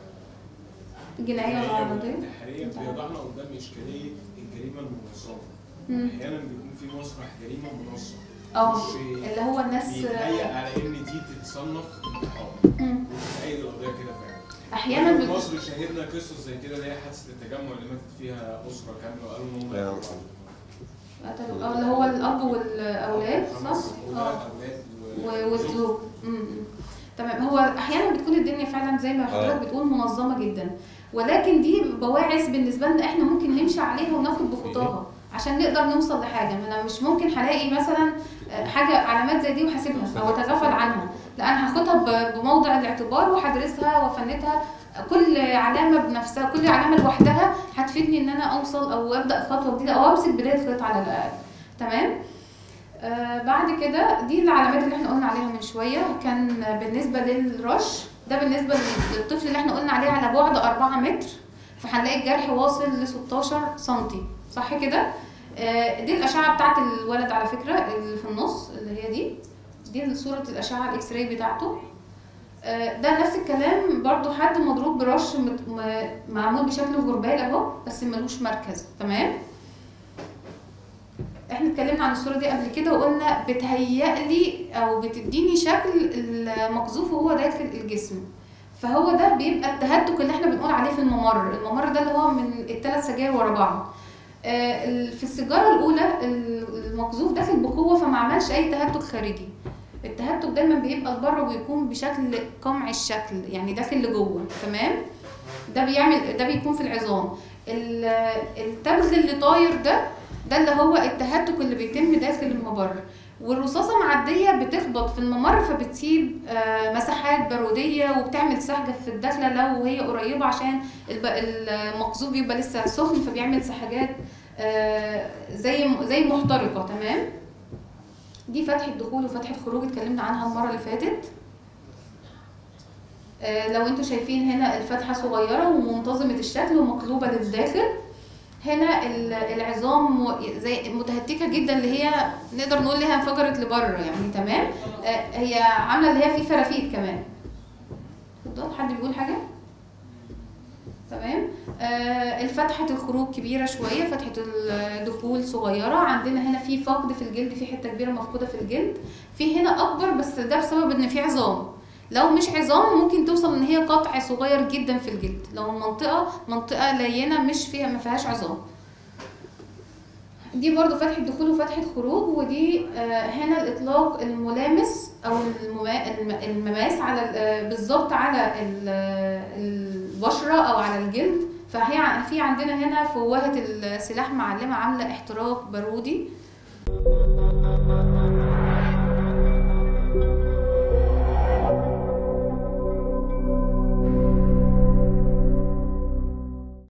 الجنائيه والعرضيه والانتحارية بيضعنا قدام إشكالية الجريمة المنظمة. مم. أحيانا بيكون في مسرح جريمة منظم. اه مش اللي هو الناس بيتهيأ على إن دي تتصنف انتحار. مم. وبتأيد القضية كده فعلا. أحياناً في بت- مصر شاهدنا قصص زي كده اللي هي حادثة التجمع اللي ماتت فيها أسرة كاملة وقالوا إن هم يا يقتلوا رب. بعض. قتلوا- اه اللي هو الاب والاولاد صح؟ خمس اه أولاد أولاد و- والزوج م- م. تمام هو احيانا بتكون الدنيا فعلا زي ما حضرتك بتقول منظمه جدا ولكن دي بواعث بالنسبه لنا احنا ممكن نمشي عليها وناخد بخطاها عشان نقدر نوصل لحاجه ما انا مش ممكن هلاقي مثلا آه، حاجه علامات زي دي وهسيبها او اتغافل عنها لا انا هاخدها ب- بموضع الاعتبار وهدرسها وافندها كل علامه بنفسها كل علامه لوحدها هتفيدني ان انا اوصل او ابدا خطوه جديده او امسك بدايه خيط على الاقل تمام آه بعد كده دي العلامات اللي احنا قلنا عليها من شويه كان بالنسبه للرش ده بالنسبه للطفل اللي احنا قلنا عليه على بعد 4 متر فهنلاقي الجرح واصل ل 16 سنتي صح كده آه، دي الاشعه بتاعت الولد على فكره اللي في النص اللي هي دي دي صوره الاشعه الاكس راي بتاعته آه، ده نفس الكلام برضو حد مضروب برش مت- م- معمول بشكل غربال اهو بس ملوش مركز تمام احنا اتكلمنا عن الصوره دي قبل كده وقلنا بتهيألي او بتديني شكل المقذوف وهو داخل الجسم فهو ده بيبقى التهتك اللي احنا بنقول عليه في الممر الممر ده اللي هو من الثلاث سجاير ورا بعض آه، ال- في السيجاره الاولى ال- المقذوف داخل بقوه فما عملش اي تهتك خارجي التهتك دايما بيبقى لبره وبيكون بشكل قمع الشكل يعني داخل لجوه تمام ده بيعمل ده بيكون في العظام ال- التبغ اللي طاير ده ده اللي هو التهتك اللي بيتم داخل الممر والرصاصه معديه بتخبط في الممر فبتسيب آه، مساحات باروديه وبتعمل سحجه في الداخله لو هي قريبه عشان الب- المقذوف بيبقى لسه سخن فبيعمل سحجات آه، زي زي محترقه تمام دي فتحه دخول وفتحه خروج اتكلمنا عنها المره اللي فاتت آه، لو انتوا شايفين هنا الفتحه صغيره ومنتظمه الشكل ومقلوبه للداخل هنا ال- العظام م- زي متهتكه جدا اللي هي نقدر نقول لها انفجرت لبره يعني تمام آه، هي عامله اللي هي في فرافيت كمان اتفضل حد بيقول حاجه تمام آه الفتحة الخروج كبيرة شوية فتحة الدخول صغيرة عندنا هنا في فقد في الجلد في حتة كبيرة مفقودة في الجلد في هنا أكبر بس ده بسبب إن في عظام لو مش عظام ممكن توصل ان هي قطع صغير جدا في الجلد لو المنطقة منطقة لينة مش فيها ما فيهاش عظام دي برضو فتحة دخول وفتحة خروج ودي آه، هنا الإطلاق الملامس أو المما- الم- المماس على ال- آه، بالظبط على ال- آه، البشرة أو على الجلد فهي ع- في عندنا هنا فوهة السلاح معلمة عاملة احتراق بارودي